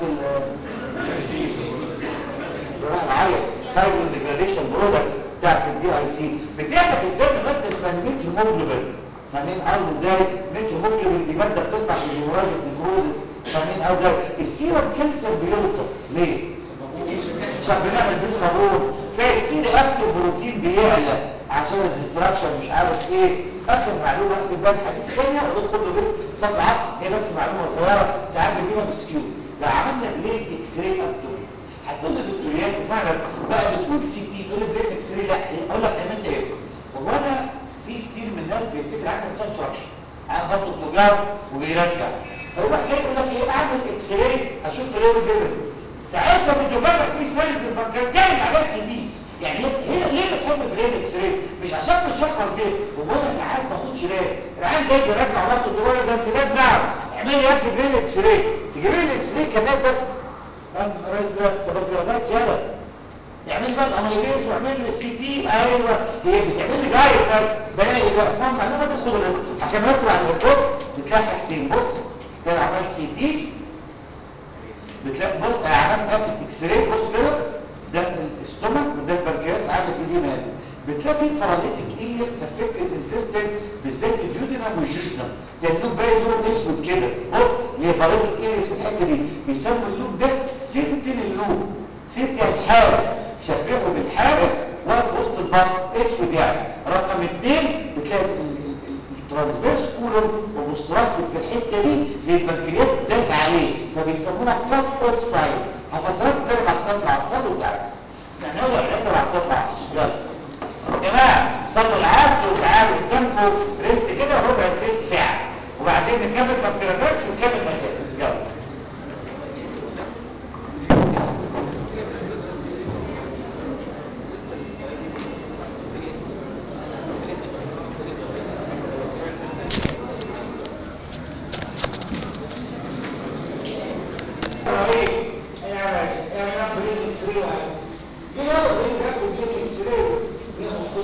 العيط فايبر ديجراديشن برودكت بتاعت الدي اي سي بتعمل في الدم ماده اسمها الميت هيموجلوبين فاهمين قصدي ازاي؟ الميت هيموجلوبين دي ماده بتطلع في الهيموراجيك نيكروزس فاهمين قصدي ازاي؟ السيرم كانسر بيوطى ليه؟ عشان بنعمل بيه صابون تلاقي السي دي اكتر بروتين بيعلى عشان الديستراكشن مش عارف ايه اخر معلومه في البال حديث ثانيه وندخل له بس صف العصر هي بس معلومه صغيره ساعات بتجيبها بسكيو لو عملنا بليد اكس راي ابدومين هتقول لي دكتور ياسر اسمعني بس بقى بتقول سي تي تقول لي بليد اكس راي لا اقول لك عملت ايه هو انا في كتير من الناس بيفتكر عندك سبستراكشن عنده برضه بتوجعه وبيرجع فيروح جاي يقول لك ايه اعمل اكس راي اشوف فلويد ليفل ساعتها بتجرب في سيلز البنكرياس على السي دي يعني هنا ليه بتحب برين اكس راي مش عشان بتشخص بيه هو انا ساعات ما باخدش بالي العيان جاي بيرجع ضغط الدوري ده انسداد نعم اعمل لي يا ابني برين اكس راي تجيب لي الاكس راي كمان ده نهار ازرق ده بنكرياس زياده يعمل بقى الاميليز ويعمل لي السي تي ايوه هي بتعمل لي جايد بس بلاقي بقى اسمها معلومه تدخل الرزق هكمل لكم على الكتب بتلاقي حاجتين بص ده عملت سي تي بتلاقي بص عملت اسف اكس راي بص كده ده الاستومك وده البنكرياس عامل ايديه مال بتلاقي في باراليتيك ايليس افكتد انتستين بالذات اليودينم والجوجنم ده اللوب باين لون اسود كده بص اللي باراليتيك ايليس في الحته دي بيسموا اللوب ده سنتين اللوب سنتين الحارس شبهه بالحارس واقف وسط البطن اسود يعني رقم اثنين بتلاقي الترانسفيرس كولوم ومستركب في الحته دي للبنكرياس داس عليه فبيسموها كات اوف سايد هفسرك تاني بعد تطلع الصلاة وتعالى استنوا لي العيادة بعد تطلع العصر يلا يا جماعة صلوا العصر وتعالوا قدامكم ريست كده ربع تلت ساعة وبعدين نكمل بكتيرياتكس ونكمل مسائل يلا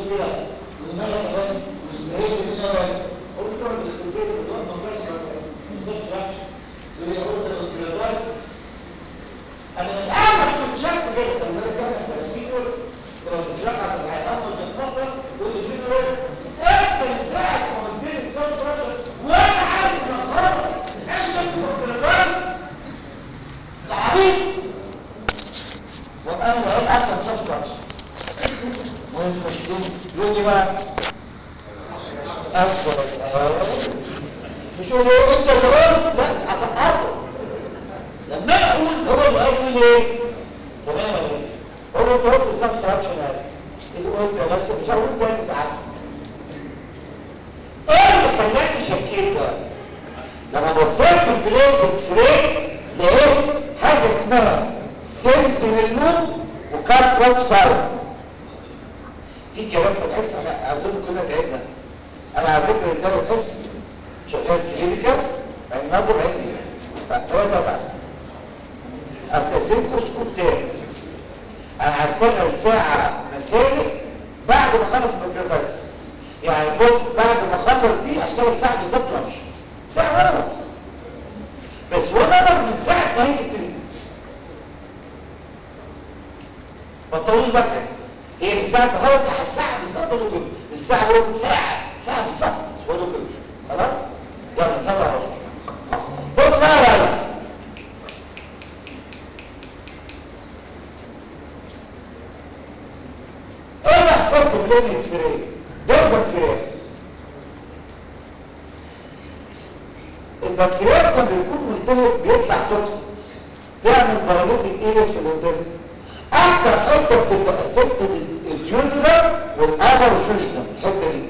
بيها ودماغك بس وهي من الاول قلت له البيت اللي ما بقاش بالظبط وحش يقول لي اقول له الكريدات انا من اول ما كنت شايف كده لما انا كان 30 يورو لو بتجمع الحيوان وتتنصر يقول لي فين يورو انت من ساعه ما قلت لي صوت رجل وانا عارف ان غلط انا شفت الكريدات تعبيط وانا لقيت احسن شخص رجل واسمه شتيم يقول لي بقى أفضل مش يقول ايه انت اللي قلت لا هسقطه لما انا اقول هو اللي قال لي ايه تمام يا بيه هو انت قلت الصف تراكشن هذا اللي قلت يا باشا مش هقول تاني ساعات ايه اللي خلاني شكيت بقى لما بصيت في البلاد اكس راي لقيت حاجه اسمها سنترال لوب وكارت كروس فارم في كلام في الحس احنا اظن كلنا تعبنا انا على فكره الثالث حس شغال كلينيكال عين نظر عندي فالثلاثه بقى استاذنكم اسكت تاني انا هشتغل ساعه مسالك بعد ما اخلص البكالوريوس يعني بص بعد ما اخلص دي اشتغل ساعه بالظبط وامشي ساعه ونص بس وانا من ساعه ما هيجي التليفون ما تطولوش بقى بس هي من ساعه ما خلص لحد ساعه بالظبط ولا كده مش ساعه وربع ساعه ساعه بالظبط ولا كده خلاص يلا نصلي على الرسول بص بقى يا ريس ايه حكايه بلين اكس راي ده البنكرياس البنكرياس لما بيكون ملتهب بيطلع توكسينز تعمل باراليتيك ايلس في الانتستين اكتر حته بتبقى افكتد اليونيلر والابر شوشنم الحته دي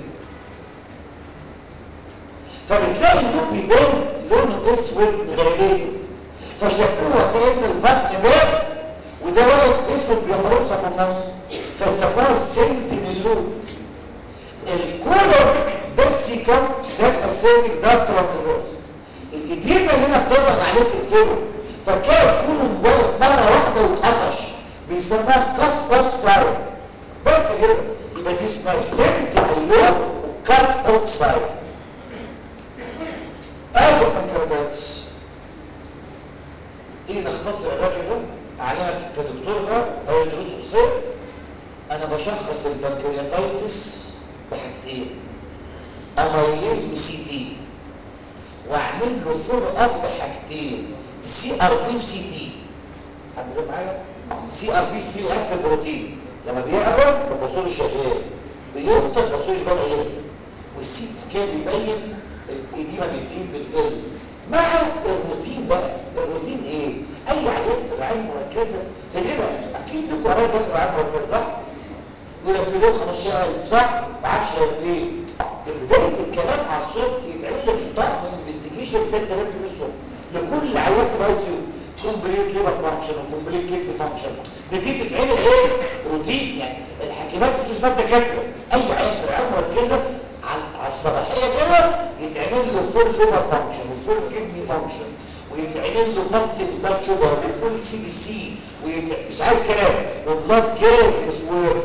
فبتلاقي اللون بيبان لونه اسود مغيرين فشكوها كأن البطن باب وده ولد اسود بيحرسها في النص فسموها السنتينيلون الكولر ده السيكم ده الاسيتيك ده الترانسفيرس الإديمة اللي هنا بتضغط عليك الفيرو فتلاقي الكولر مبالغ مرة واحدة واتقفش بيسموها كات اوف سايد بس كده يبقى دي اسمها سنتينيلون وكات اوف سايد اخر بنكرياتايتس تيجي نختصر الراجل ده اعلمك كدكتور بقى او دروس خصوصيه انا بشخص البنكرياتايتس بحاجتين اميز بسي تي واعمل له فولو اب بحاجتين سي ار بي وسي تي حد جاي معايا سي ار بي سي اكتر بروتين لما بيعلى البصول شغال بيبطل البصول يبقى غير والسي سكان بيبين الإديمة بتزيد بتقل مع الروتين بقى الروتين ايه اي عيان في العين مركزة غالبا اكيد لكم قرايب في العين مركزة صح يقول لك كيلو 15000 صح ما عادش ايه بداية الكلام على الصبح يتعمل لك ضغط انفستيجيشن ده 3 الصبح لكل عيان في الاي سي يو كومبليت ليفر فانكشن وكومبليت كيدني فانكشن دي دي تتعمل ايه روتين يعني الحكيمات مش بتفهم دكاتره اي عيان في العين مركزة على الصباحية كده يتعمل له فول ليفر فانكشن وفول كدني فانكشن ويتعمل له فاست بلاد شوجر وفول سي بي سي مش عايز كلام وبلاد جازز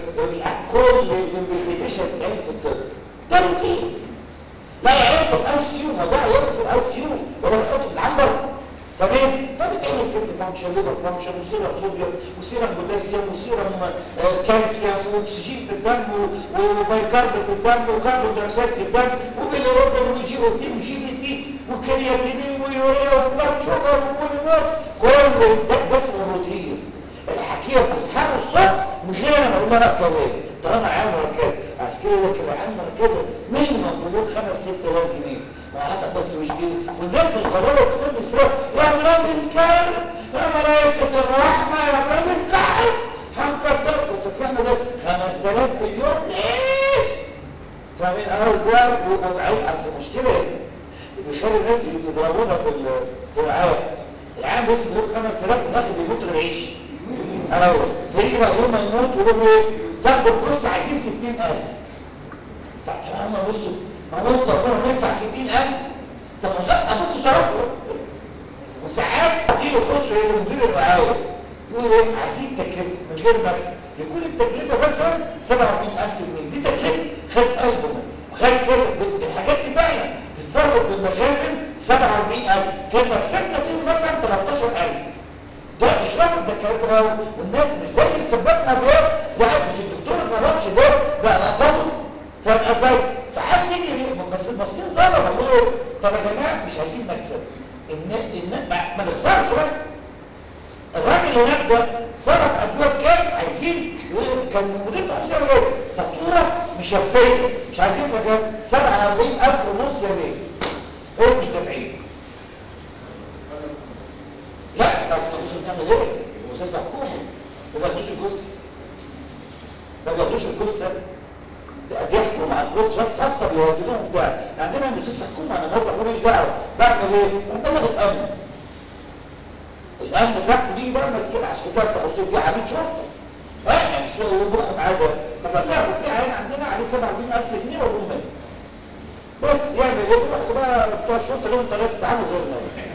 وكل الانفستيجيشن بتعمل في الطب ده روتين لا يعمل في الاي سي يو ما ده يعمل في الاي سي يو ولا بيحط في العنبر فمين؟ فبتعمل كدني فانكشن ليفر فانكشن وسيرم صوديوم وسيرم بوتاسيوم وسيرم كالسيوم واكسجين في الدم وبيكارب في الدم وكربون دايوكسيد في الدم وبيليروبين وجي او تي وجي بي تي وكرياتينين ويوريا وبلاد شوجر وبوليمورف كل ده, ده اسمه روتين الحكيمه بتسحبه الصبح من غير انا ما اقول لها كلام طالما عام مركزه عشان كده لك العام مركزه مينيمم في اليوم 5 6000 جنيه ما حتى بس مش كده وده في الغلابه في كل اسبوع يا مراد الكلب يا ملائكه الرحمه يا مراد الكلب هنكسركم فكرنا ده 5000 في اليوم ليه؟ فاهمين اه ازاي؟ وبعدين اصل المشكله ايه؟ بيخلي الناس يضربونا في في العام العام بس بيقول 5000 في الاخر بيموتوا من العيش اهو فيجي بقى يوم ما يموت يقولوا ايه؟ تاخدوا الكرسي عايزين 60000 فاحتمال هم بصوا ما هو انت ربنا ندفع 60000 طب ما ابوك صرفه وساعات يجي يخشوا الى مدير الرعايه يقول ايه عايزين تكلفه من غير مكسب يكون التكلفه مثلا 47000 جنيه دي تكلفه خد قلبه وخد كذا الحاجات دي فعلا تتصرف بالمخازن 47000 كان مكسبنا فيهم مثلا 13000 ده مش رقم ده الكلام ده والناس مش زي السباك ما بيقف زي مش الدكتور ما ربطش ده بقى نقطه فبقى زي ساعات تيجي بس المصريين ظلموا والله طب يا جماعه مش عايزين مكسب ان ان ما- ما نخسرش بس الراجل هناك ده صرف ادويه كام عايزين يقول- كان المدير بتاع الشغل جاي فاتوره مشفيه مش عايزين مكان 47000 ونص يا بيه ايه مش دافعين لا ما تخش تعمل ايه مؤسسه حكومه ما بياخدوش الجزء ما بياخدوش الجزء ده دي حكومه بص ناس خاصه بيهددوهم بتاع عندنا مؤسسه حكومه انا موظف ماليش دعوه بعمل ايه؟ ببلغ الامن الامن تحت دي بقى ماسكين عشان كده التوصيل دي عميد شرطه اه يعني مش يبخ معاه ده ببلغه في عين عندنا عليه 70000 جنيه وهو مات بس يعمل ايه؟ يروح بقى بتوع الشرطه لهم طريقه تعامل غيرنا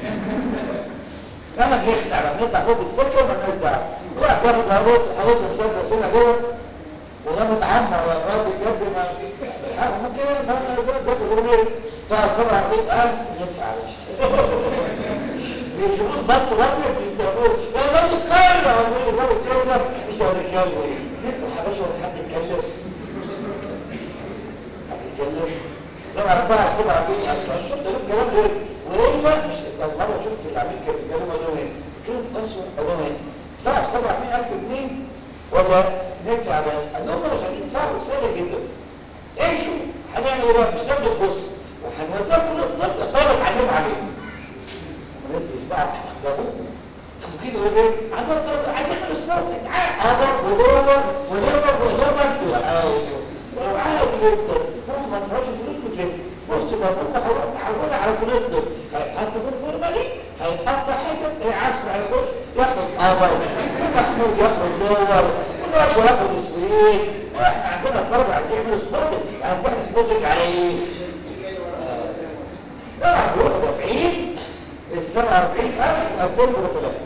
انا بيخدع لما نطلع فوق السكه وما دعوه واحد ياخد هروب حاطط مسدس هنا جوه وده متعمى ولا الراجل بجد ما بالحق ممكن يفهم بياخد هروب بتاع 70000 ندفع على شيء بيجيبوه بط راجل بيستقبلوه يا راجل كرة هو اللي ظابط كرة مش هنتكلم ايه ندفع يا باشا ولا حد يتكلم حد يتكلم لما ارفع 70000 اشهر ده له كلام غير والا مش ده مره شفت اللي عاملين كده بيتكلموا قالوا ايه؟ قلت لهم اسوء قالوا ايه؟ ادفع 700000 جنيه ولا ندفع على قال لهم مش عايزين يدفعوا سهله جدا امشوا هنعمل ايه بقى؟ مش تاخدوا الجزء وهنوديها كل الطب الطلبه اتعلموا عليهم الناس بيسمعوا جابوه شوفوا كده ولا ايه؟ عندنا طلبه عايز يعمل سبورت هبر ودور وليبر وليبر وعادي جدا هم ما دفعوش فلوس وكده بص بابوك حولنا على كليه الطب هيتحط في الفورمالين هيتقطع حتت العصر هيخش ياخد قمر محمود ياخد دور والواد ياخد اسبرين واحنا عندنا الطلبه عايزين يعملوا سبورت يعني بتعمل سبورت على ايه؟ طبعا بيروحوا دافعين ال 47000 و2000 بروفيلاكتيك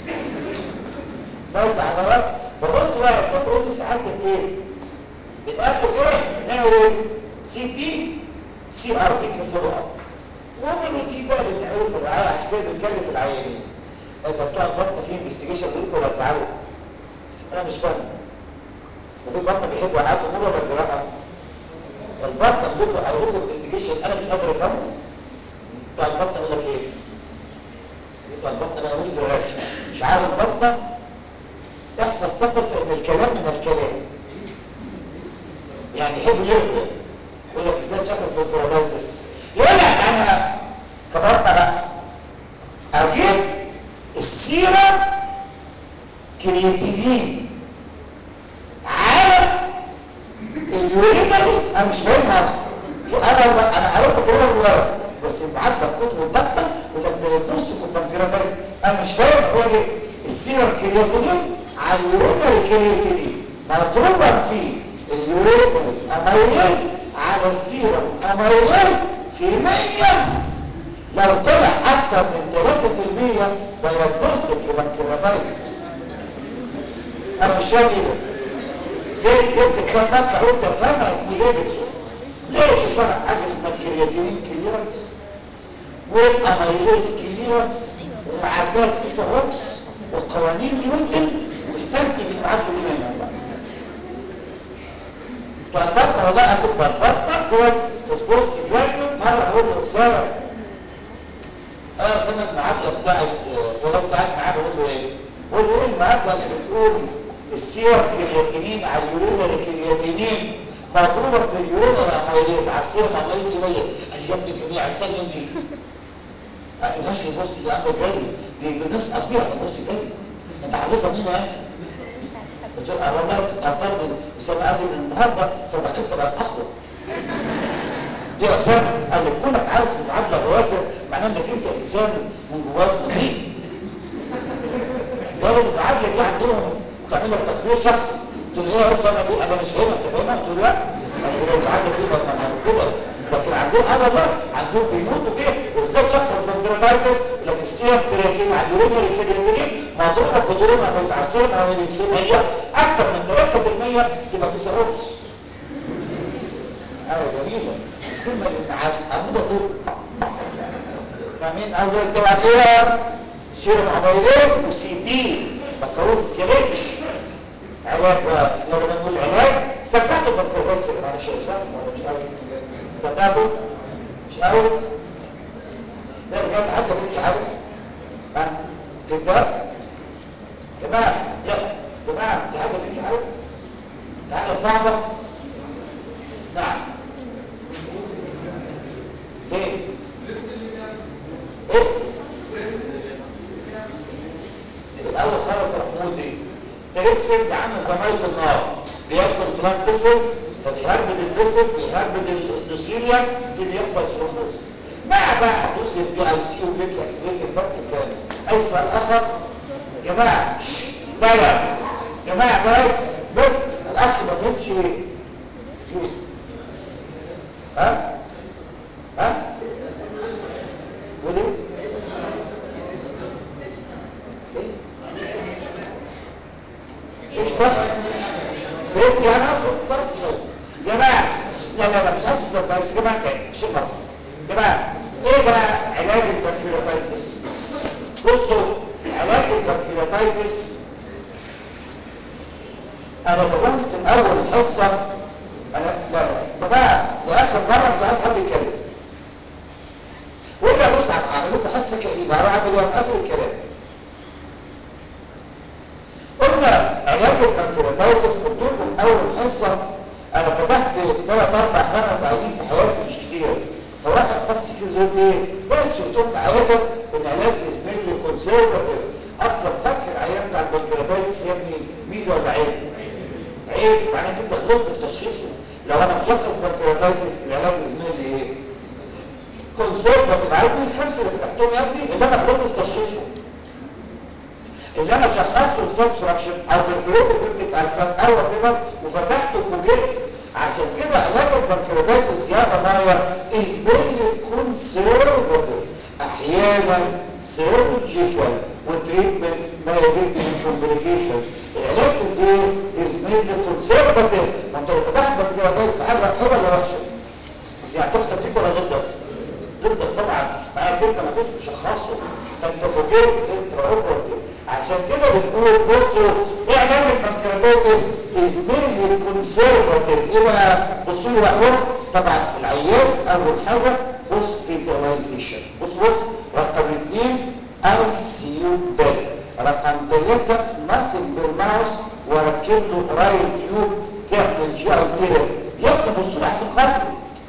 بس عضلات فبص بقى الصبر يقول لي سعادتك ايه؟ بتاخد ايه؟ نعمل ايه؟ سي تي سي ار بي كفولو اب وهم الروتين بقى اللي بنعمله في الرعايه عشان كده بنكلف العيانين انت بتوع البطن في انفستيجيشن ليك ولا تزعلوا؟ انا مش فاهم ده في بطن بيحبوا يعادوا نور ولا جراحه؟ البطن عندكم هيقول لكم انفستيجيشن انا مش قادر افهمه بتوع البطن يقول لك ايه؟ بتوع البطن انا اقول في الرشد مش عارف البطن احفظ تقل فان الكلام من الكلام يعني يحب يرضى يقول لك ازاي تشخص بالبرودايتس يقول لك انا كبرت بقى اجيب السيره كرياتينين على اليورينري انا مش فاهمها اصلا انا انا قريت كده من ورا بس معدى في كتب البطن ولا الديagnostic والبنكرياتايتس انا مش فاهم هو ايه السيرم كرياتينين على اليورينري كرياتينين مضروبا في اليورينري اميليز على السيرم اميليز في 100 لو طلع اكتر من 3% ديagnostic لبنكرياتايتس انا مش فاهم ايه ده جبت جبت كتاب مكة وانت فاهمها اسمه ديفيدسون ليه مش عارف حاجه اسمها الكرياتينين كليرنس والاميليز كليرنس ومعادلات في سبوكس وقوانين نيوتن واستنتج المعادله دي من الله طبقنا والله اخد طبقنا خلاص في الكورس جراديوم مره اقول له اسامه انا سنه المعادله بتاعت والله بتاعت معاه بقول له ايه؟ بقول له ايه المعادله اللي بتقول السيرم كرياتينين على اليورينري كرياتينين مضروبه في اليورينري اميليز على السيرم اميليز شويه قال لي يا ابني كميه عرفتها منين دي؟ قال ماشي البوست دي عندك جامد دي بنسقط بيها في البوست جامد انت حافظها مين يا اسف؟ قلت له اه والله قطرني اسامه قال لي من النهارده صداقتنا بقت اقوى دي يا اسامه قال لي كونك عارف المعادله الرئاسه معناه انك انت انسان من جواك نظيف قالوا المعادله دي عندهم تعمل لك تقرير شخص قلت له ايه يا اسامه دي انا مش فاهمها انت فاهمها قلت له لا قال لي المعادله دي ما كده لكن عندهم انا بقى عندهم بيموتوا فيها ازاي تشخص بنكرياتايتس لك السيرم كرياتين مع اليورينري كرياتين مضروبه في دورنا بس على السيرم او الانسولين هي اكتر من 3% تبقى في سيروبس حاجه جميله السيرم عموده طب فاهمين قصدي طبعا ايه سيرم اميليز وسي دي فكروه في الكليتش علاج بقى لما نقول علاج صدقته بنكرياتايتس يا جماعه شايف صح ولا مش قوي صدقته مش قوي ده بجد حتى في حاجه ها في الدم جماعه يا جماعه في حاجه في حاجه في حاجه صعبه نعم فين ايه في الاول خالص يا محمود ايه تريبسل ده عامل زمايل النار بياكل فلان فيسلز فبيهربد الفيسل بيهربد الاندوثيليا يبتدي يحصل ثرومبوزيس مع بقى حدوث الدي اي سي وبيت اكتيفيت الفك الكلام اي سؤال اخر يا جماعه لا لا يا جماعه بس بس الاخ ما فهمش ايه ها ها وليه ايش ده فهمت يعني اقصد ضرب جماعه لا لا لا مش حاسس بس جماعه تاني شيء غلط جماعه ايه بقى علاج البنكرياتايتس بصوا علاج البنكرياتايتس انا بقول في الاول الحصه انا لا لا جماعه لاخر مره مش عايز حد يتكلم وارجع بص اعمل لكم حصه كئيبه هروح اعمل يوم قفل الكلام قلنا علاج البنكرياتايتس قلت لكم في اول حصه انا فتحت ثلاث اربع خمس عيانين في حياتي مش كتير فواحد بس كده يقول ايه بس شفتهم في حياتك العلاج زميلي كونسيرفاتيف اصلا فتح العيان بتاع البنكرياتايتس يا ابني ميزه ولا عيب؟ عيب معناه كده غلطت في تشخيصه لو انا مشخص بنكرياتايتس العلاج زميلي ايه؟ كونسيرفاتيف عارف مين الخمسه اللي فتحتهم يا ابني اللي انا غلطت في تشخيصه اللي انا شخصته السبستراكشن او بالفلوت البنت بتاع السب او وات وفتحته فوجئت عشان كده علاج البنكرياتايتس يا جماعه از فيري كونسرفتيف احيانا سيرجيكال وتريتمنت ما يجد من كومبليكيشنز العلاج ازاي از فيري كونسرفتيف ما انت لو فتحت بنكرياتايتس حاجه حلوه ولا وحشه يعني تحسب ليك ولا ضدك ضدك طبعا معنى كده ما كنتش مشخصه فانت فوجئت انترا اوبراتيف عشان كده بنقول بصوا ايه علاج البنكرياتايتس از مينلي كونسرفاتيف ايه بقى بصوا لي بقى طبعا العيان اول حاجه هوسبيتاليزيشن بص بص رقم اثنين اي سي يو بيد رقم ثلاثه ماسك بالماوس واركب له رايل تيوب تعمل جي اي تيرس يا ابني بصوا لي احسن خاطري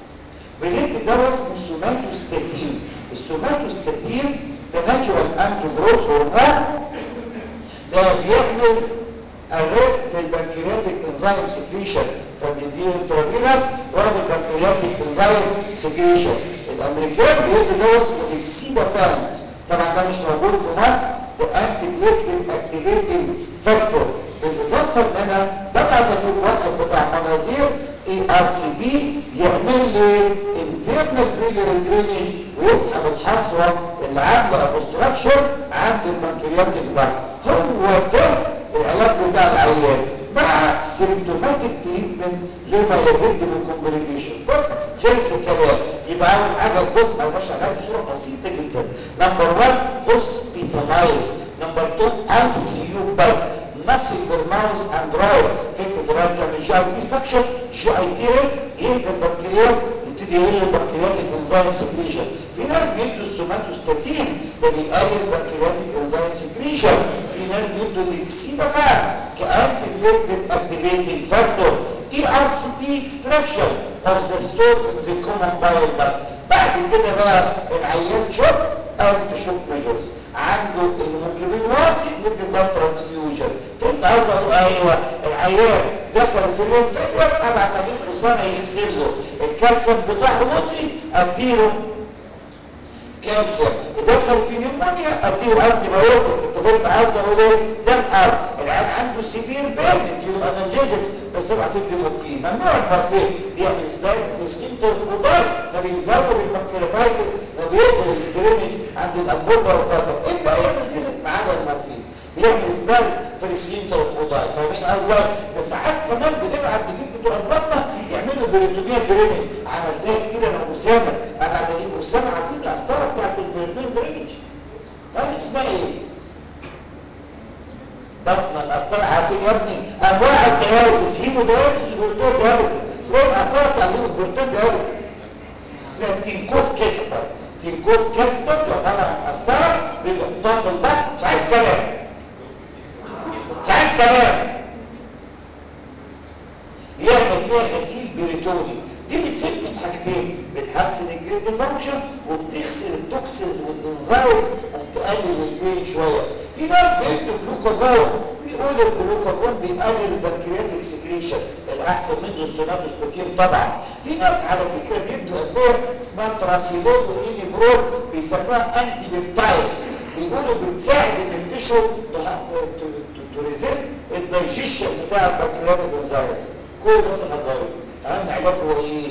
بندي دواء اسمه سوماتوستاتين السوماتوستاتين ده ناتشورال انتي جروث هرمون ده بيعمل ارست للبنكرياتيك انزيم سكريشن فبنديه انترافينوس ويعمل بنكرياتيك انزيم سكريشن الامريكان بيدي دواء اسمه اكسيبافانت طبعا ده مش موجود في مصر ده انتي بليتلت اكتيفيتنج فاكتور بالاضافه ان انا ببعت اجيب واحد بتاع مناظير اي ار سي بي يعمل لي انترنال بيلر درينج ويسحب الحصوه اللي عامله اوبستراكشن عند البنكرياتيك ده هو ده العلاج بتاع العيان مع سيمتوماتيك تريتمنت لما يجد من كومبليكيشن بص خلص الكلام يبقى اول حاجه بص انا ماشي عليها بصوره بسيطه جدا نمبر 1 هوسبيتالايز نمبر 2 اي سي يو باك نصل بالماوس اند رايت فكره رايت تعمل جي اي بي سكشن جي اي تي ريست يهدى البنكرياس يبتدي يقل البنكرياتيك انزيم سكريشن في ناس بيدوا السوماتوستاتين ده بيقلل البنكرياتيك انزيم سكريشن في ناس بيدوا الاكسيبافان كانتي بليتلت اكتيفيتنج فاكتور اي ار سي بي اكستراكشن اوف ذا ستور ان ذا كومن بايل داكت بعد كده بقى العيان شوك انت شوك ميجرز عنده الهيموجلوبين واطي ندي بلاد ترانسفيوجن فهمت عايز اقول ايوه العيان دخل في الانفجر ابعت اجيب حصان يغسل له الكالسيوم بتاعه واطي اديله كالسيوم دخل في نيمونيا اديله انتي بايوتيك انت فهمت عايز اقول ايه ده الحال العيان عنده سيفير بين اديله انالجيزكس بس اوعى تدي مورفين ممنوع المورفين بيعمل سبايك في سكينتو الكودار فبيزود البنكرياتايتس وبيقفل الدرينج عند الانبوبه والفاتر انت ايه انالجيزك ما عدا المورفين بيعمل سبايك في السكينتو الكودار فاهمين قصدي ده ساعات كمان بنبعت نجيب بتوع البطنه يعملوا بريتوميا درينج عملناها كتير انا واسامه انا اجيب اسامه عارفين القسطره بتاعت البريتوميا درينج طيب اسمها ايه بطن القسطره عارفين يا ابني انواع الدياليسيس هيمو دياليسيس وبرتول دياليسيس اسمها القسطره بتاع البرتول دياليسيس اسمها تينكوف كاسبر تينكوف كاسبر عباره عن قسطره بيحطها في البطن مش عايز كلام مش عايز كلام يعمل فيها غسيل بريتوني دي بتفيدني في حاجتين بتحسن الجلد فانكشن وبتغسل التوكسينز والانزايم وبتقلل البين شويه في ناس بيدوا جلوكاجون بيقولوا الجلوكاجون بيقلل البنكرياتيك سكريشن الاحسن منه السوناتوستاتين طبعا في ناس على فكره بيدوا ادويه اسمها تراسيلول وانيبرول بيسموها انتي بيبتايدز بيقولوا بتساعد ان التشو تريزيست الدايجيشن بتاع البنكرياتيك انزايم كل ده في الهدرايز اهم علاج هو ايه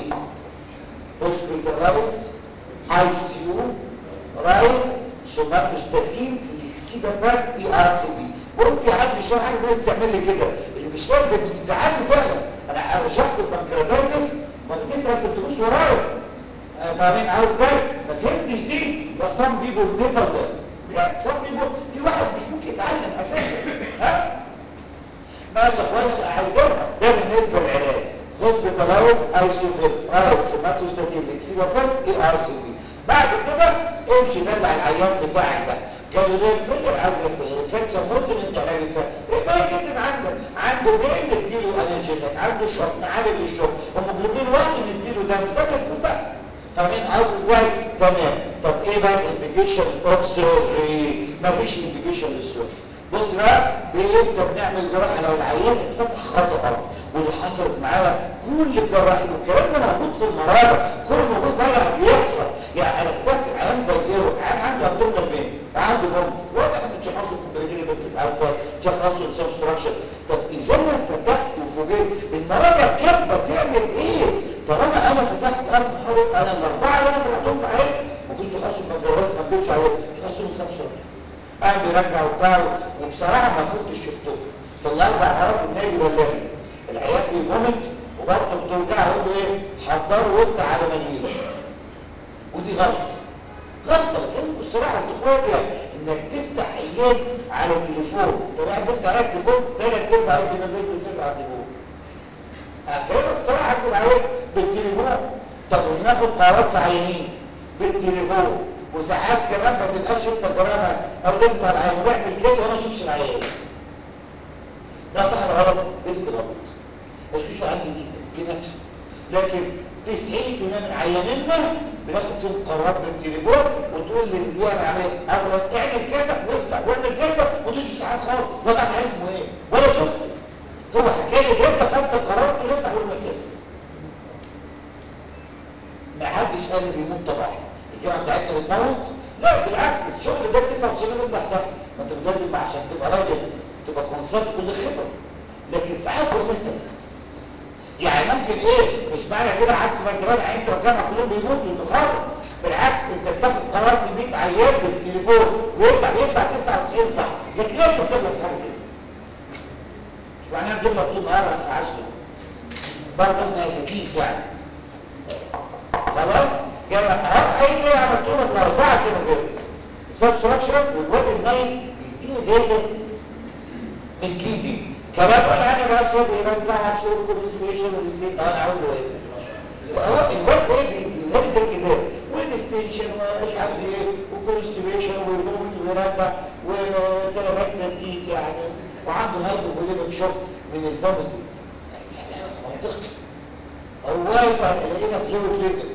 هوسبيتالايز اي سي يو رايل سوماتوستاتين الاكسيبافاك اي ار سي بي بقول في حد مش عارف ناس تعمل لي كده اللي بيشتغل ده بتزعلني فعلا انا انا شرحت البنكرياتايتس ما بتسال في الدروس ورايا فاهمين عاوز ازاي ما فهمتش دي بس سام بيبول نيفر ده سام بيبول في واحد مش ممكن يتعلم اساسا ها ماشي يا اخواني الاعزاء ده بالنسبه للعلاج هوسبيتالايز ايسوبيل رايت سوماتوستاتين اكسيبافان اي ار سي بي بعد كده امشي دلع العيان بتاعك ده قالوا ليه الفيلر عجل الفيلر كانسر ممكن انت علاجك ايه بقى جدا عندك عنده بين نديله انالجيزك عنده شوك نعالج الشوك هيموجلوبين واحد نديله دم سكت في البقى فاهمين عاوز ازاي تمام طب ايه بقى الانديكيشن اوف سيرجري مفيش انديكيشن للسيرجري بص بقى بنبدا بنعمل جراحه لو العيان اتفتح خطا ودي حصلت معايا كل الجراحين والكلام ده موجود في المرارة كل موجود بقى بيحصل يعني انا فتحت العيان بيجيره العيان عنده ابدومينال بين عنده فومت واضح ان تشخصه كومبليكيتد بتبقى الفا تشخصه سبستراكشن طب اذا انا فتحت وفوجئت المرارة كاتبه تعمل ايه طالما انا فتحت قلب حرق انا الاربعه اللي انا فتحتهم في عيني ما كنتش تخصص البنكرياس ما كنتش عليه تخصص سبستراكشن قام بيرجع وبتاع وبصراحه ما كنتش شفته في الاربع مرات النبي بلغني العيال بيفومت وبرضه بتوجع يقول له ايه حضره وافتح على منيله ودي غلطه غلطه لكن بصراحه الدكتور يعني انك تفتح عيان على تليفون انت بقى بتفتح على التليفون ثلاث ارباع يمكن الناس بترجع على التليفون اكلمك الصراحه اكتب عليك بالتليفون طب وناخد قرارات في عيانين بالتليفون وساعات كمان ما تبقاش انت جرامه او تفتح العيان واعمل كده وانا ما اشوفش العيان ده صح ولا غلط؟ ده غلط مش عندي ايدك بنفسي لكن 90% من عيانينا بناخد فيهم قرارات بالتليفون وتقول لي اللي انا عامل اصلا اعمل كذا وافتح واعمل كذا وتشوف العيان خالص ولا عارف اسمه ايه ولا شفته هو حكى لي انت خدت القرار تقول افتح واعمل كذا ما حدش قال لي بيموت طبعا الجامعه بتاعتنا بتموت لا بالعكس الشغل ده 99 يطلع صح ما انت لازم عشان تبقى راجل تبقى كونسلت كل خبره لكن ساعات هو ده التنسيس يعني ممكن ايه مش معنى كده عكس ما انت راجع انت والجامعه كلهم بيموتوا يبقى خالص بالعكس انت بتاخد قرار في 100 عيان بالتليفون ويطلع بيطلع 99 صح لكن لازم تغلط في حاجه زي مش معناها بتغلط طول النهار ما تسعاش برضه احنا اساتيس يعني خلاص جامعه اهو اي كده عملتهم الاربعه كده كده سبستراكشن والواد النايم بيديني داتا مسليدنج كمان انا بقى صوب يرجع شغل كونسبيشن والستيت انا عاوز ايه هو الوقت ايه بينفس الكتاب والستيشن ومش عارف ايه وكونسبيشن ويفوت ويرجع وتلبات تنتيك يعني وعنده هايبوفوليميك شوك من الفوميتنج منطقي هو واقف لقينا فلويد ليفل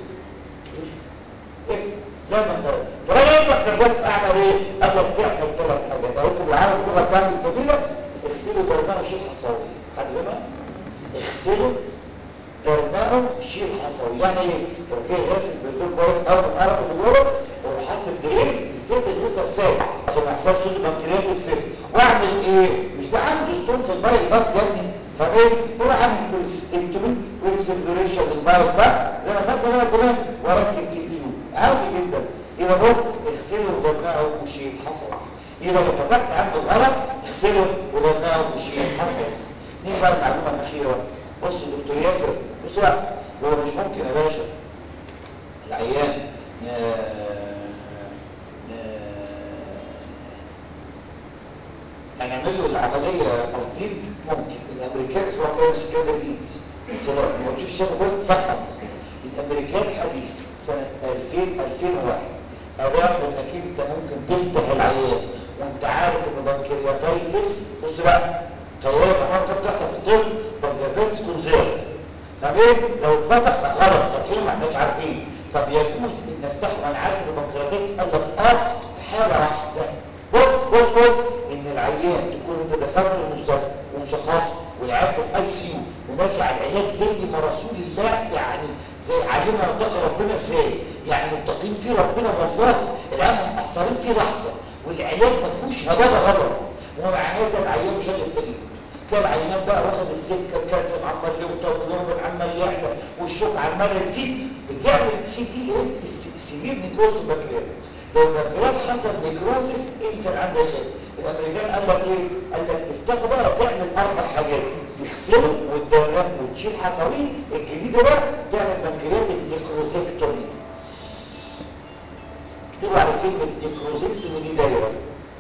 ده من ده فانا ينفع كردات اعمل ايه؟ اقدر تعمل ثلاث حاجات اقول لكم العالم اللغه بتاعتي الجميله اغسلوا درناه شيل حصاوي حد فاهمها اغسلوا درناه شيل حصاوي يعني ايه تروح جاي غاسل بالدور كويس اول ما تعرف اللي جوه وروح حاطط الدرينز بالذات الليزر سايد عشان ما يحصلش له بنكرياتيك سيست واعمل ايه مش ده عنده ستون في البايل ضغط يا ابني فايه يروح اعمل كوليسيستكتومي واكسبلوريشن للبايل ده زي ما خدت انا زمان واركب دي تيوب عادي جدا يبقى بص اغسله ودمعه وشيل حصل يبقى لو فتحت عنده غلط اغسله ودمعه وشيل حصل نيجي بقى المعلومه الاخيره بص دكتور ياسر بص بقى هو مش ممكن يا باشا العيان هنعمل له العمليه تصديق ممكن الامريكان اسمها كاين سكادر ايد سلام ما تشوفش شافه بس سقط الامريكان حديث سنه 2000 2001 اباحوا انك انت ممكن تفتح العيان وانت عارف ان بنكرياتايتس بص بقى خلي كمان كانت بتحصل في الطب بنكرياتايتس كونزيرف طب ايه لو اتفتح ده غلط فاتحينه ما احناش عارفين طب يجوز ان افتحه وانا عارف ان بنكرياتايتس قال لك اه في حاله واحده بص بص بص ان العيان تكون انت دخلت المستشفى ومشخصه والعيان في الاي سي يو وماشي على العلاج زي ما رسول الله يعني زي علمنا اتقى ربنا ازاي يعني متقين فيه ربنا والله العيان مقصرين فيه لحظه والعلاج ما فيهوش هبابه غلط ومع هذا العيان مش هيستجيب تلاقي العيان بقى واخد السكه الكالسيوم عمال يوطى والهرمون عمال يعلى والشوك عمال تزيد بتعمل سي دي السيفير نيكروز البنكرياس لو البنكرياس حصل نيكروزس انسى عندك خير الامريكان قال لك ايه؟ قال لك تفتحه بقى تعمل اربع حاجات تغسله وتدرب وتشيل حصوين الجديده بقى تعمل بنكرياتيك نيكروزيكتومي اكتبوا على كلمه نيكروزيكتومي دي دايره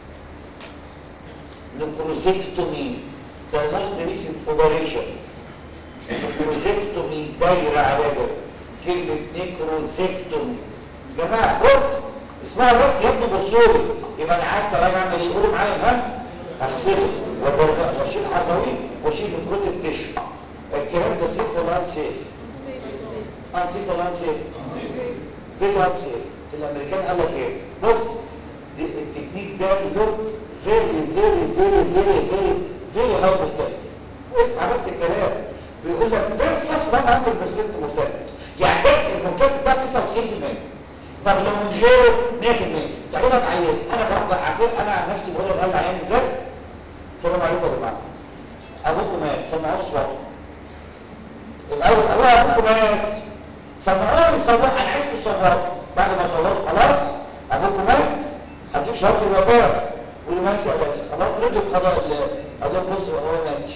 نيكروزيكتومي ده موست ريسنت اوبريشن نيكروزيكتومي دايره على ده كلمه نيكروزيكتومي يا جماعه بص اسمها بس يا ابني بصوا لي يبقى انا عارف طب انا اعمل ايه قولوا معايا ها اغسله واشيل حصوي واشيل نيكروتيك تيشو الكلام ده سيف ولا ان سيف؟ ان سيف ولا ان سيف؟ فيري ان سيف الامريكان قال لك ايه؟ بص دي التكنيك ده له فيري فيري فيري فيري فيري فيري هاي مورتاليتي اسمع بس الكلام بيقول لك فيرسس 100% مورتاليتي يعني ده المورتاليتي بتاعت 99% طب لو من غيره 100% تعالوا لك عيان انا بقى انا عن نفسي بقول لك العيان ازاي السلام عليكم يا جماعه ابوكم مات سمعوني صوته الاول ابوها ابوكم مات سمعوني صوت انا عايزكم تصوروا بعد ما صوروا خلاص ابوكم مات هديك شهاده الوفاه قولوا ماشي يا باشا خلاص رضوا بقضاء الله قال لهم بصوا هو ماتش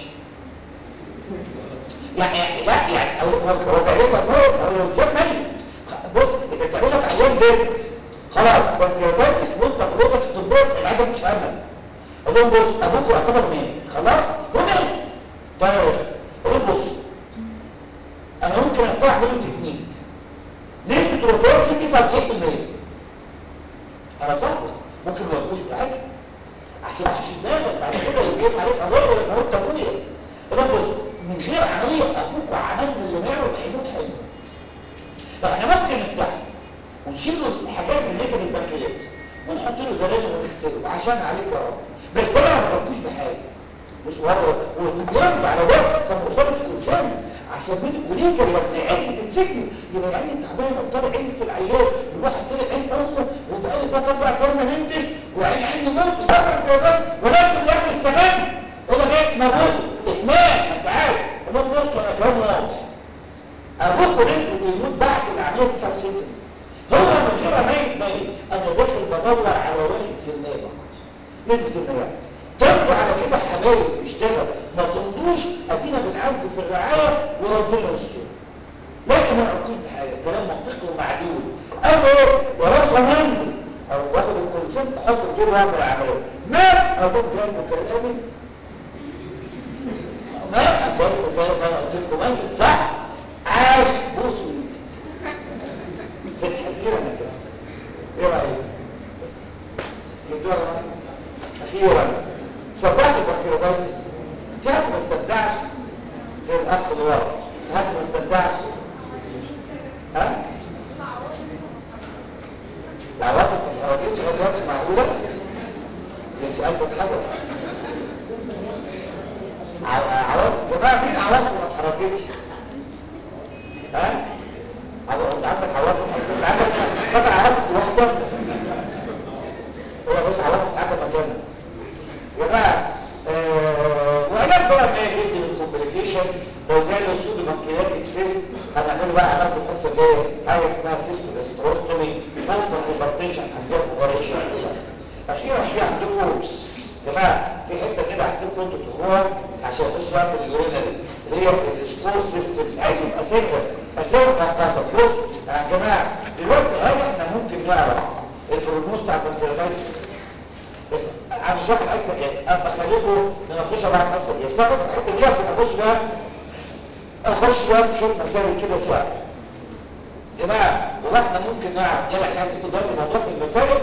يعني لا يعني هو فاهمها موت هو لو اتساب ميت بص انت بتعمل لك عيان جد خلاص بنكرياتايتس وانت بروتك الطبيه العدد مش امن قال لهم بص ابوك يعتبر مات خلاص هو مات طيب قال لهم بص انا ممكن استعمل له تكنيك نسبه الوفاه فيه 99% انا صح ممكن ما ياخدوش بحاجه عشان مش في دماغك بعد كده يجيب عليك قضيه ولا موت ابويا قال لهم بص من غير عمليه ابوك وعملنا اللي نعمله هيموت هيموت فاحنا ممكن نفتحه ونشيل له الحاجات اللي في البنكرياس ونحط له دلال ونغسله عشان عليك يا رب بس انا ما بفكوش بحاجه مش ورا وتجرب على ده سمرتبط الانسان عشان من الكوليجا لما عينك تتسجن يبقى يعني تعبانه وطلع عينك في العيال والواحد طلع عين امه وبقى لي ثلاث اربع ايام ما نمتش وعين عيني موت بسبب الكرباس ونفس في الاخر اتسجن يقول لك ايه موجود اتمام انت عارف المهم بص انا كلام واضح ابوك رزقه بيموت بعد العمليه 99 هو من غير ميت ميت انا داخل بدور على 1% فقط نسبه النجاح تمضوا على كده حبايب اشتغل ما تمضوش ادينا بنعالجه في الرعايه وربنا يستر لكن ما نعرفوش بحاجه كلام منطقي ومعدول قال ايه يا رب ضمني او واخد الكونسنت احط في جيبه واعمل عمليه ما ابوك جايبه كلامي ما جايبه كلامي انا قلت لكم ميت صح عاش بوسوا ايدي في الحكيره انا كده ايه رايك بس كده اخيرا صدقت البنكرياتايتس في حد ما استبدعش غير الاخ اللي ورا في حد ما استبدعش ها العواطف ما اتحركتش لغايه دلوقتي معقوله انت قلبك حجر عواطف جماعه مين عواطف ما اتحركتش ها انت عندك عواطف اصلا عندك فاكر عواطف واحده كومبليكيشن لو جاله سودو بنكرياتيك سيست هنعمله بقى هناخد القصه الجايه حاجه اسمها سيستوستروستومي ممكن هايبرتنشن حساسيه اوبريشن الى اخره اخيرا في عندكم يا جماعه في حته كده هسيبكم انتوا تقروها عشان نخش بقى في اليورينري اللي هي السكور سيستمز عايز يبقى سيرفس اسامي مؤقته بص يا جماعه دلوقتي هل احنا ممكن نعرف البروجنوز بتاع البنكرياتايتس اسمع انا مش واحد قصه كده اما خليكم نناقشها بعد القصه دي اسمع بس الحته دي عشان اخش بقى اخش بقى في شويه مسائل كده ساعه يا جماعه هو احنا ممكن نعرف يلا عشان تكون دلوقتي الموضوع في المسائل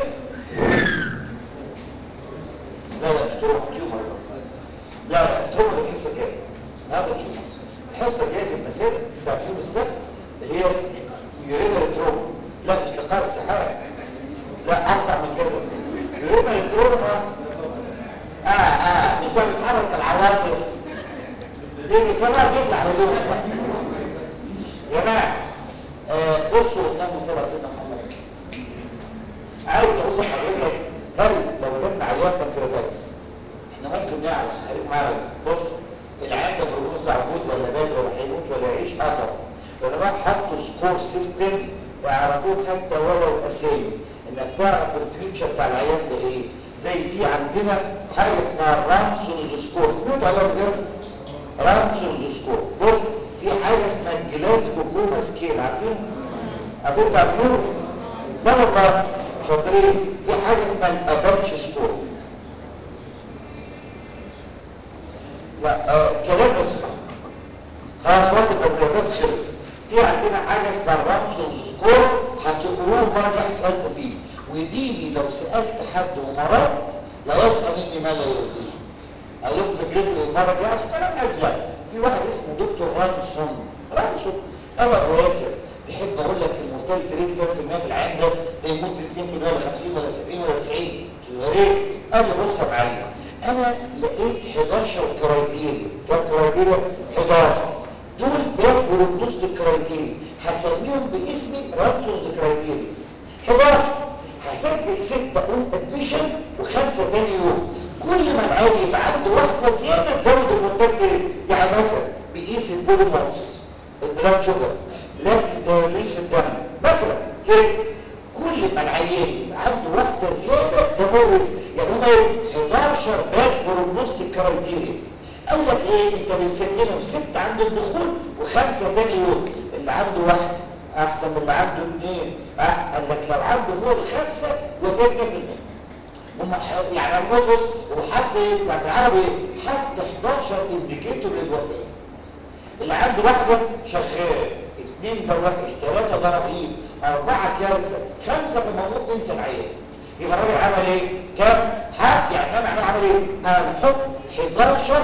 لا لا مش تروما تيومر لا لا تروما دي الحصه الجايه هذا تيومر الحصه الجايه في المسائل بتاعت يوم السبت اللي هي يورينال تروما لا مش لقاء السحاب لا اوسع من كده يورينال تروما اه اه مش بقى بتحرك العواطف دي كمان تطلع هدوء يا جماعه آه بصوا قدام صلاه سيدنا محمد عايز اقول لحضرتك هل لو جبنا عيان بنكرياتايتس احنا ممكن نعرف خليك معايا بس بص العيان ده بروز عبود ولا باد ولا هيموت ولا يعيش اثر ولا بقى حطوا سكور سيستم يعرفوه حتى ولو اسامي انك تعرف الفيوتشر بتاع العيان ده ايه زي في عندنا حاجه اسمها رامسونز سكور سمعتوا عليها بجد رامسونز سكور بص في حاجه اسمها الجلاسكو كوما سكيل عارفين عارفين بتاع النور لا والله شاطرين في حاجه اسمها الاباتش سكور لا آه كلام اسمع خلاص وقت البنكرياتات خلص في عندنا حاجه اسمها الرامسونز سكور هتقروه مره اسالكم فيه وديني لو سالت حد ومرضت لا يبقى مني ما لا يرضيه اقول لكم فكرته المره الجايه عشان كلام ازيد في واحد اسمه دكتور رانسون رانسون قمر واسع تحب اقول لك المورتاليتي ريت كام في المية في العين ده ده يموت 2% ولا 50 ولا 70 ولا 90 قلت له يا ريت قال لي بص يا معلم انا لقيت 11 كرايتيريا كام كرايتيريا 11 دول بياخدوا بنص الكرايتيريا هسميهم باسمي رانسونز كرايتيريا 11 هسجل ستة اون ادميشن وخمسة تاني يوم كل ما العيال يبقى عنده واحدة زيادة تزود المنتج يعني مثلا بيقيس البوليمورفز البلاد شوجر لا ليش في الدم مثلا كده كل ما العيان يبقى عنده واحدة زيادة ده مورز يعني هم 11 باك بروجنوستيك كرايتيريا قال لك ايه انت بتسجلهم ست عند الدخول وخمسة تاني يوم اللي عنده واحدة احسن من اللي عنده اثنين قال لك لو عنده فوق الخمسة وفاتنا في المية هم يعني بص وحد يعني العربي حد 11 انديكيتور للوفاه اللي عنده واحده شغال اثنين ده وحش ثلاثه ده رهيب اربعه كارثه خمسه في المفروض تنسى العيان يبقى الراجل عمل ايه؟ كام؟ حد يعني انا عمل عمل ايه؟ هنحط 11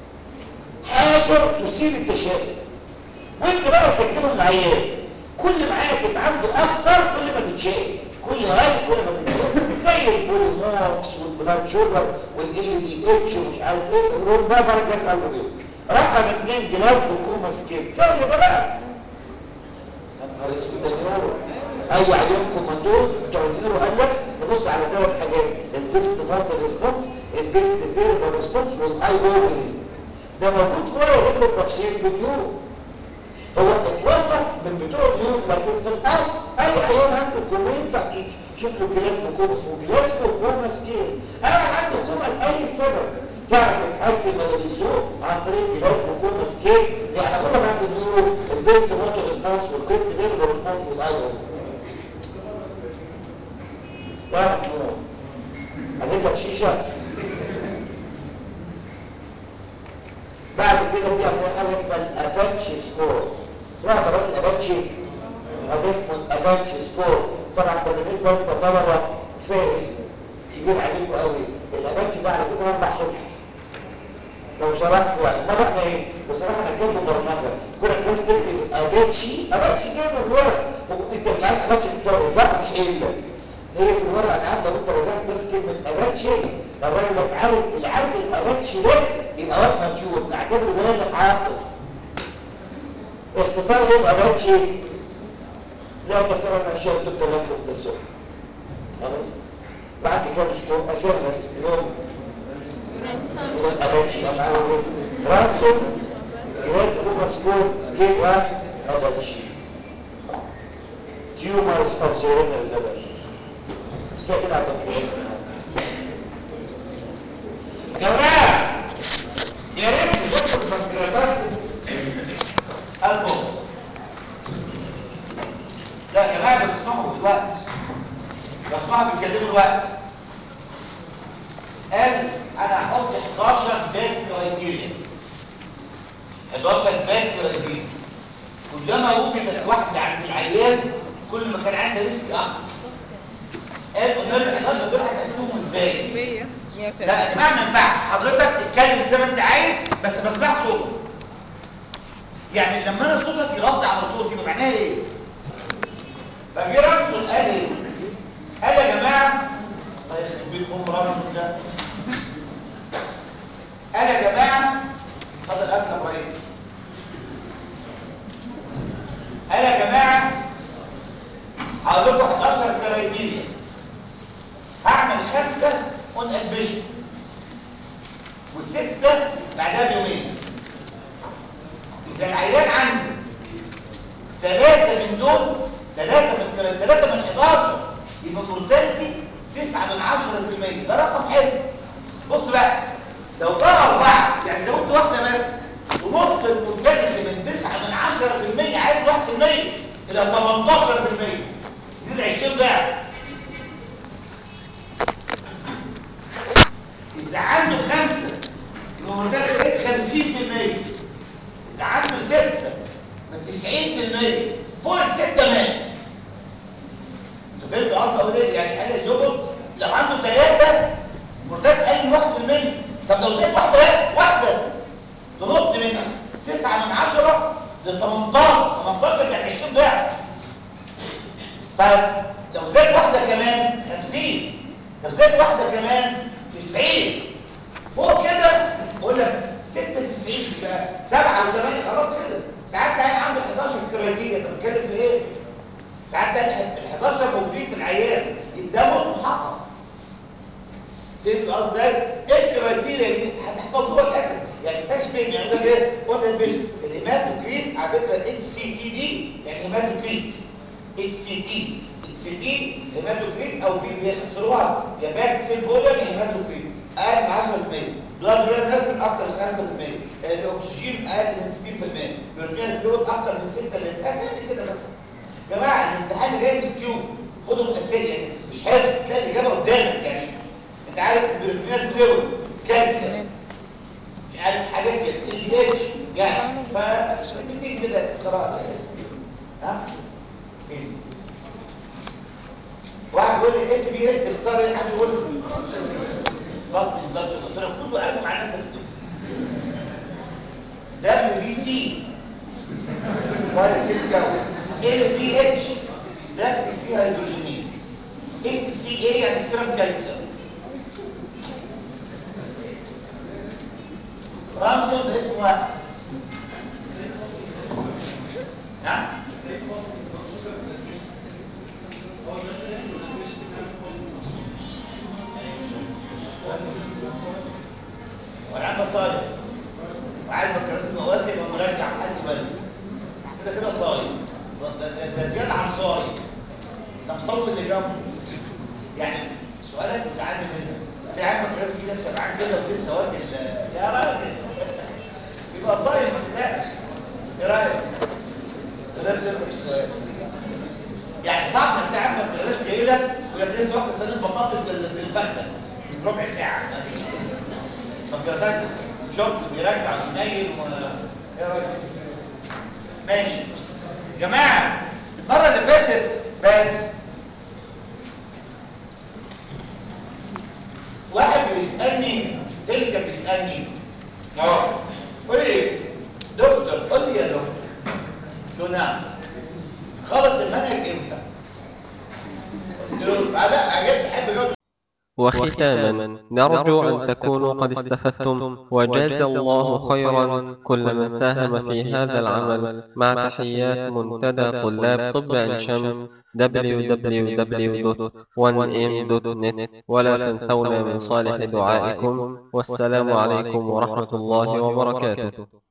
حاجه تثير التشاؤم وانت بقى سجلهم العيان كل ما عينك يبقى عنده اكتر كل ما تتشائم كل غالب كل ما تتشائم زي البوليمورفز والبلاد شوجر والال دي اتش ومش عارف ايه الرول ده برجع اسال عليه رقم اثنين جلاس بكوما سكيل سهل ده بقى يا نهار اسود ده نيورو اي عيان كوماندوز بتوع النيورو قال لك نبص على ثلاث حاجات البيست موتور ريسبونس البيست فيربال ريسبونس والاي اوفري ده موجود في ورقه علم التفسير في النيورو هو اتوصف من بتوع النيورو لكن في الاصل اي عيان عنده كوما ينفع شوف له جلاس بكوما اسمه جلاس بكوما سكيل انا عنده كوما لاي سبب تعرف تحسن من السوق عن طريق جهاز بكون سكيل يعني كل ما في النيورو البيست موتور ريسبونس والبيست فيربال ريسبونس والايرون ده محمود هجيب لك شيشه بعد كده في عندنا حاجه اسمها الاباتشي سكور سمعت الراجل الاباتشي هذا اسمه الاباتشي سكور طبعا ده بالنسبه للطلبه كفايه اسمه كبير عليكم قوي الاباتشي بقى على فكره اربع صفحات لو شرحت يعني مرة احنا ايه بصراحة انا كاتب برمجة كنا الناس تكتب اباتشي اباتشي جاي من الورق انت مش عارف اباتشي تساوي صح مش الا هي في الورق انا عارف لو انت رزعت بس كلمة اباتشي الراجل لك عارف اللي عارف الاباتشي ده يبقى واد مديون نعتبره بالغ عاقل اختصار ايه الاباتشي لا تسأل عن اشياء تبدأ لكم تسوء خلاص بعد كده مش كون اسامي يوم الاباتشي رانسون جهاز اوفر سكول سكيل 1 هذا الشيء تيومرز اوف ذا رينال ليفر زي كده على البنكرياس يا جماعه يا ريت تذكروا البنكرياتات البوم لا يا جماعه ده بتسمعوا دلوقتي لو سمعوا بيتكلموا الوقت قال انا هحط 11 باك كرايتيريا 11 باك كرايتيريا كلما وجدت واحده عند العيان كل ما كان عندها ريسك اكتر قال قلنا له ال 11 دول هتقسمهم ازاي 100 لا يا جماعه ما ينفعش حضرتك اتكلم زي ما انت عايز بس ما اسمعش صوتك يعني لما انا صوتك يرد على صوتي يبقى معناها ايه فجه رمزل قال ايه قال يا جماعه الله يخرب بيت ام رمزل ده قال يا جماعه اتفضل اكل ابراهيم قال يا جماعه هقول لكم 11 كرايتيريا هعمل خمسه اون ادميشن والسته بعدها بيومين اذا العيان عنده ثلاثه من دول ثلاثه من ثلاثه ثلاثه من 11 يبقى مورتاليتي 9 من 10% ده رقم حلو بص بقى لو بقى اربعه يعني لو انت واحده بس ونط المورتاليتي من 9 من 10% عايز 1% الى 18% يزيد 20 ضعف إذا عنده خمسة يبقى مرتبط 50% إذا عنده ستة من 90% فوق الستة مات أنت فهمت قصدي أقول إيه؟ يعني قال الزوجل لو عنده ثلاثة مرتبط أقل من 1% طب لو زاد واحدة بس واحدة تنط من 9 من 10 ل 18 18 يعني 20 ضعف طيب لو زاد واحدة كمان 50 لو زاد واحدة كمان 90 فوق كده بقول لك 96 يبقى 7 و8 خلاص خلص ساعات كان عنده 11 كرايتيريا انت بتتكلم في ايه؟ ساعات ده ال 11 موجودين في العيان قدامه محقق فهمت قصدي ازاي؟ ايه الكرايتيريا دي؟ هتحفظوها الاسد يعني ما فيهاش فين يعني ده ايه؟ قلنا البيشن الهيماتوكريت على فكره اتش سي تي دي يعني هيماتوكريت اتش سي تي اتش سي تي هيماتوكريت او بي بيخسروها يا باك سيل فوليوم يا هيماتوكريت اقل من 10% بلاد بريد نفسه اكتر من 5% الاكسجين اقل من 60% يورينيال فلويد اكتر من 6% اسهل كده بس يا جماعه الامتحان اللي جاي مسكيو خدوا مؤثريه يعني مش حاجه تلاقي الاجابه قدامك يعني انت عارف اليورينيال فلويد كالسيوم مش عارف حاجات كده البي اتش يعني فبتيجي كده قراءه ها فين واحد يقول لي اتش بي اس اختصار ايه حد يقول لي بسط البلاتش قلت له كله قلبه مع انت بتكتب دبليو بي سي وايت سيل جو ال بي اتش لاكتيك دي هيدروجينيز اس سي اي يعني سيرم كالسيوم رمزه ده اسمه واحد نعم وانا عم صايم وعايز بكرات المواد يبقى مرجع لحد بدري كده كده صايم ده, ده, ده زياده عن صايم ده مصور اللي جنبه يعني سؤالك انت عندي منه في عم بكرات كده سبعان كده ولسه واكل يا راجل يبقى صايم ما تقلقش ايه رايك؟ قدرت تركب السؤال يعني صعب انك تلاقي عندك بكرات جاي لك ويقول لك لسه واكل صينيه بطاطس بالفخده من ربع ساعه ما فيش فكرتك شفت بيرجع وينيل و ايه رايك ماشي بس جماعه المره اللي فاتت بس واحد بيسالني تلك بيسالني اه قول لي دكتور قول لي يا دكتور قلت له نعم خلص المنهج امتى قلت له بعد عجبت احب اجاوب وختاما نرجو أن تكونوا قد استفدتم وجاز الله خيرا كل من ساهم في هذا العمل مع تحيات منتدى طلاب طب عين شمس www.1m.net ولا تنسونا من صالح دعائكم والسلام عليكم ورحمة الله وبركاته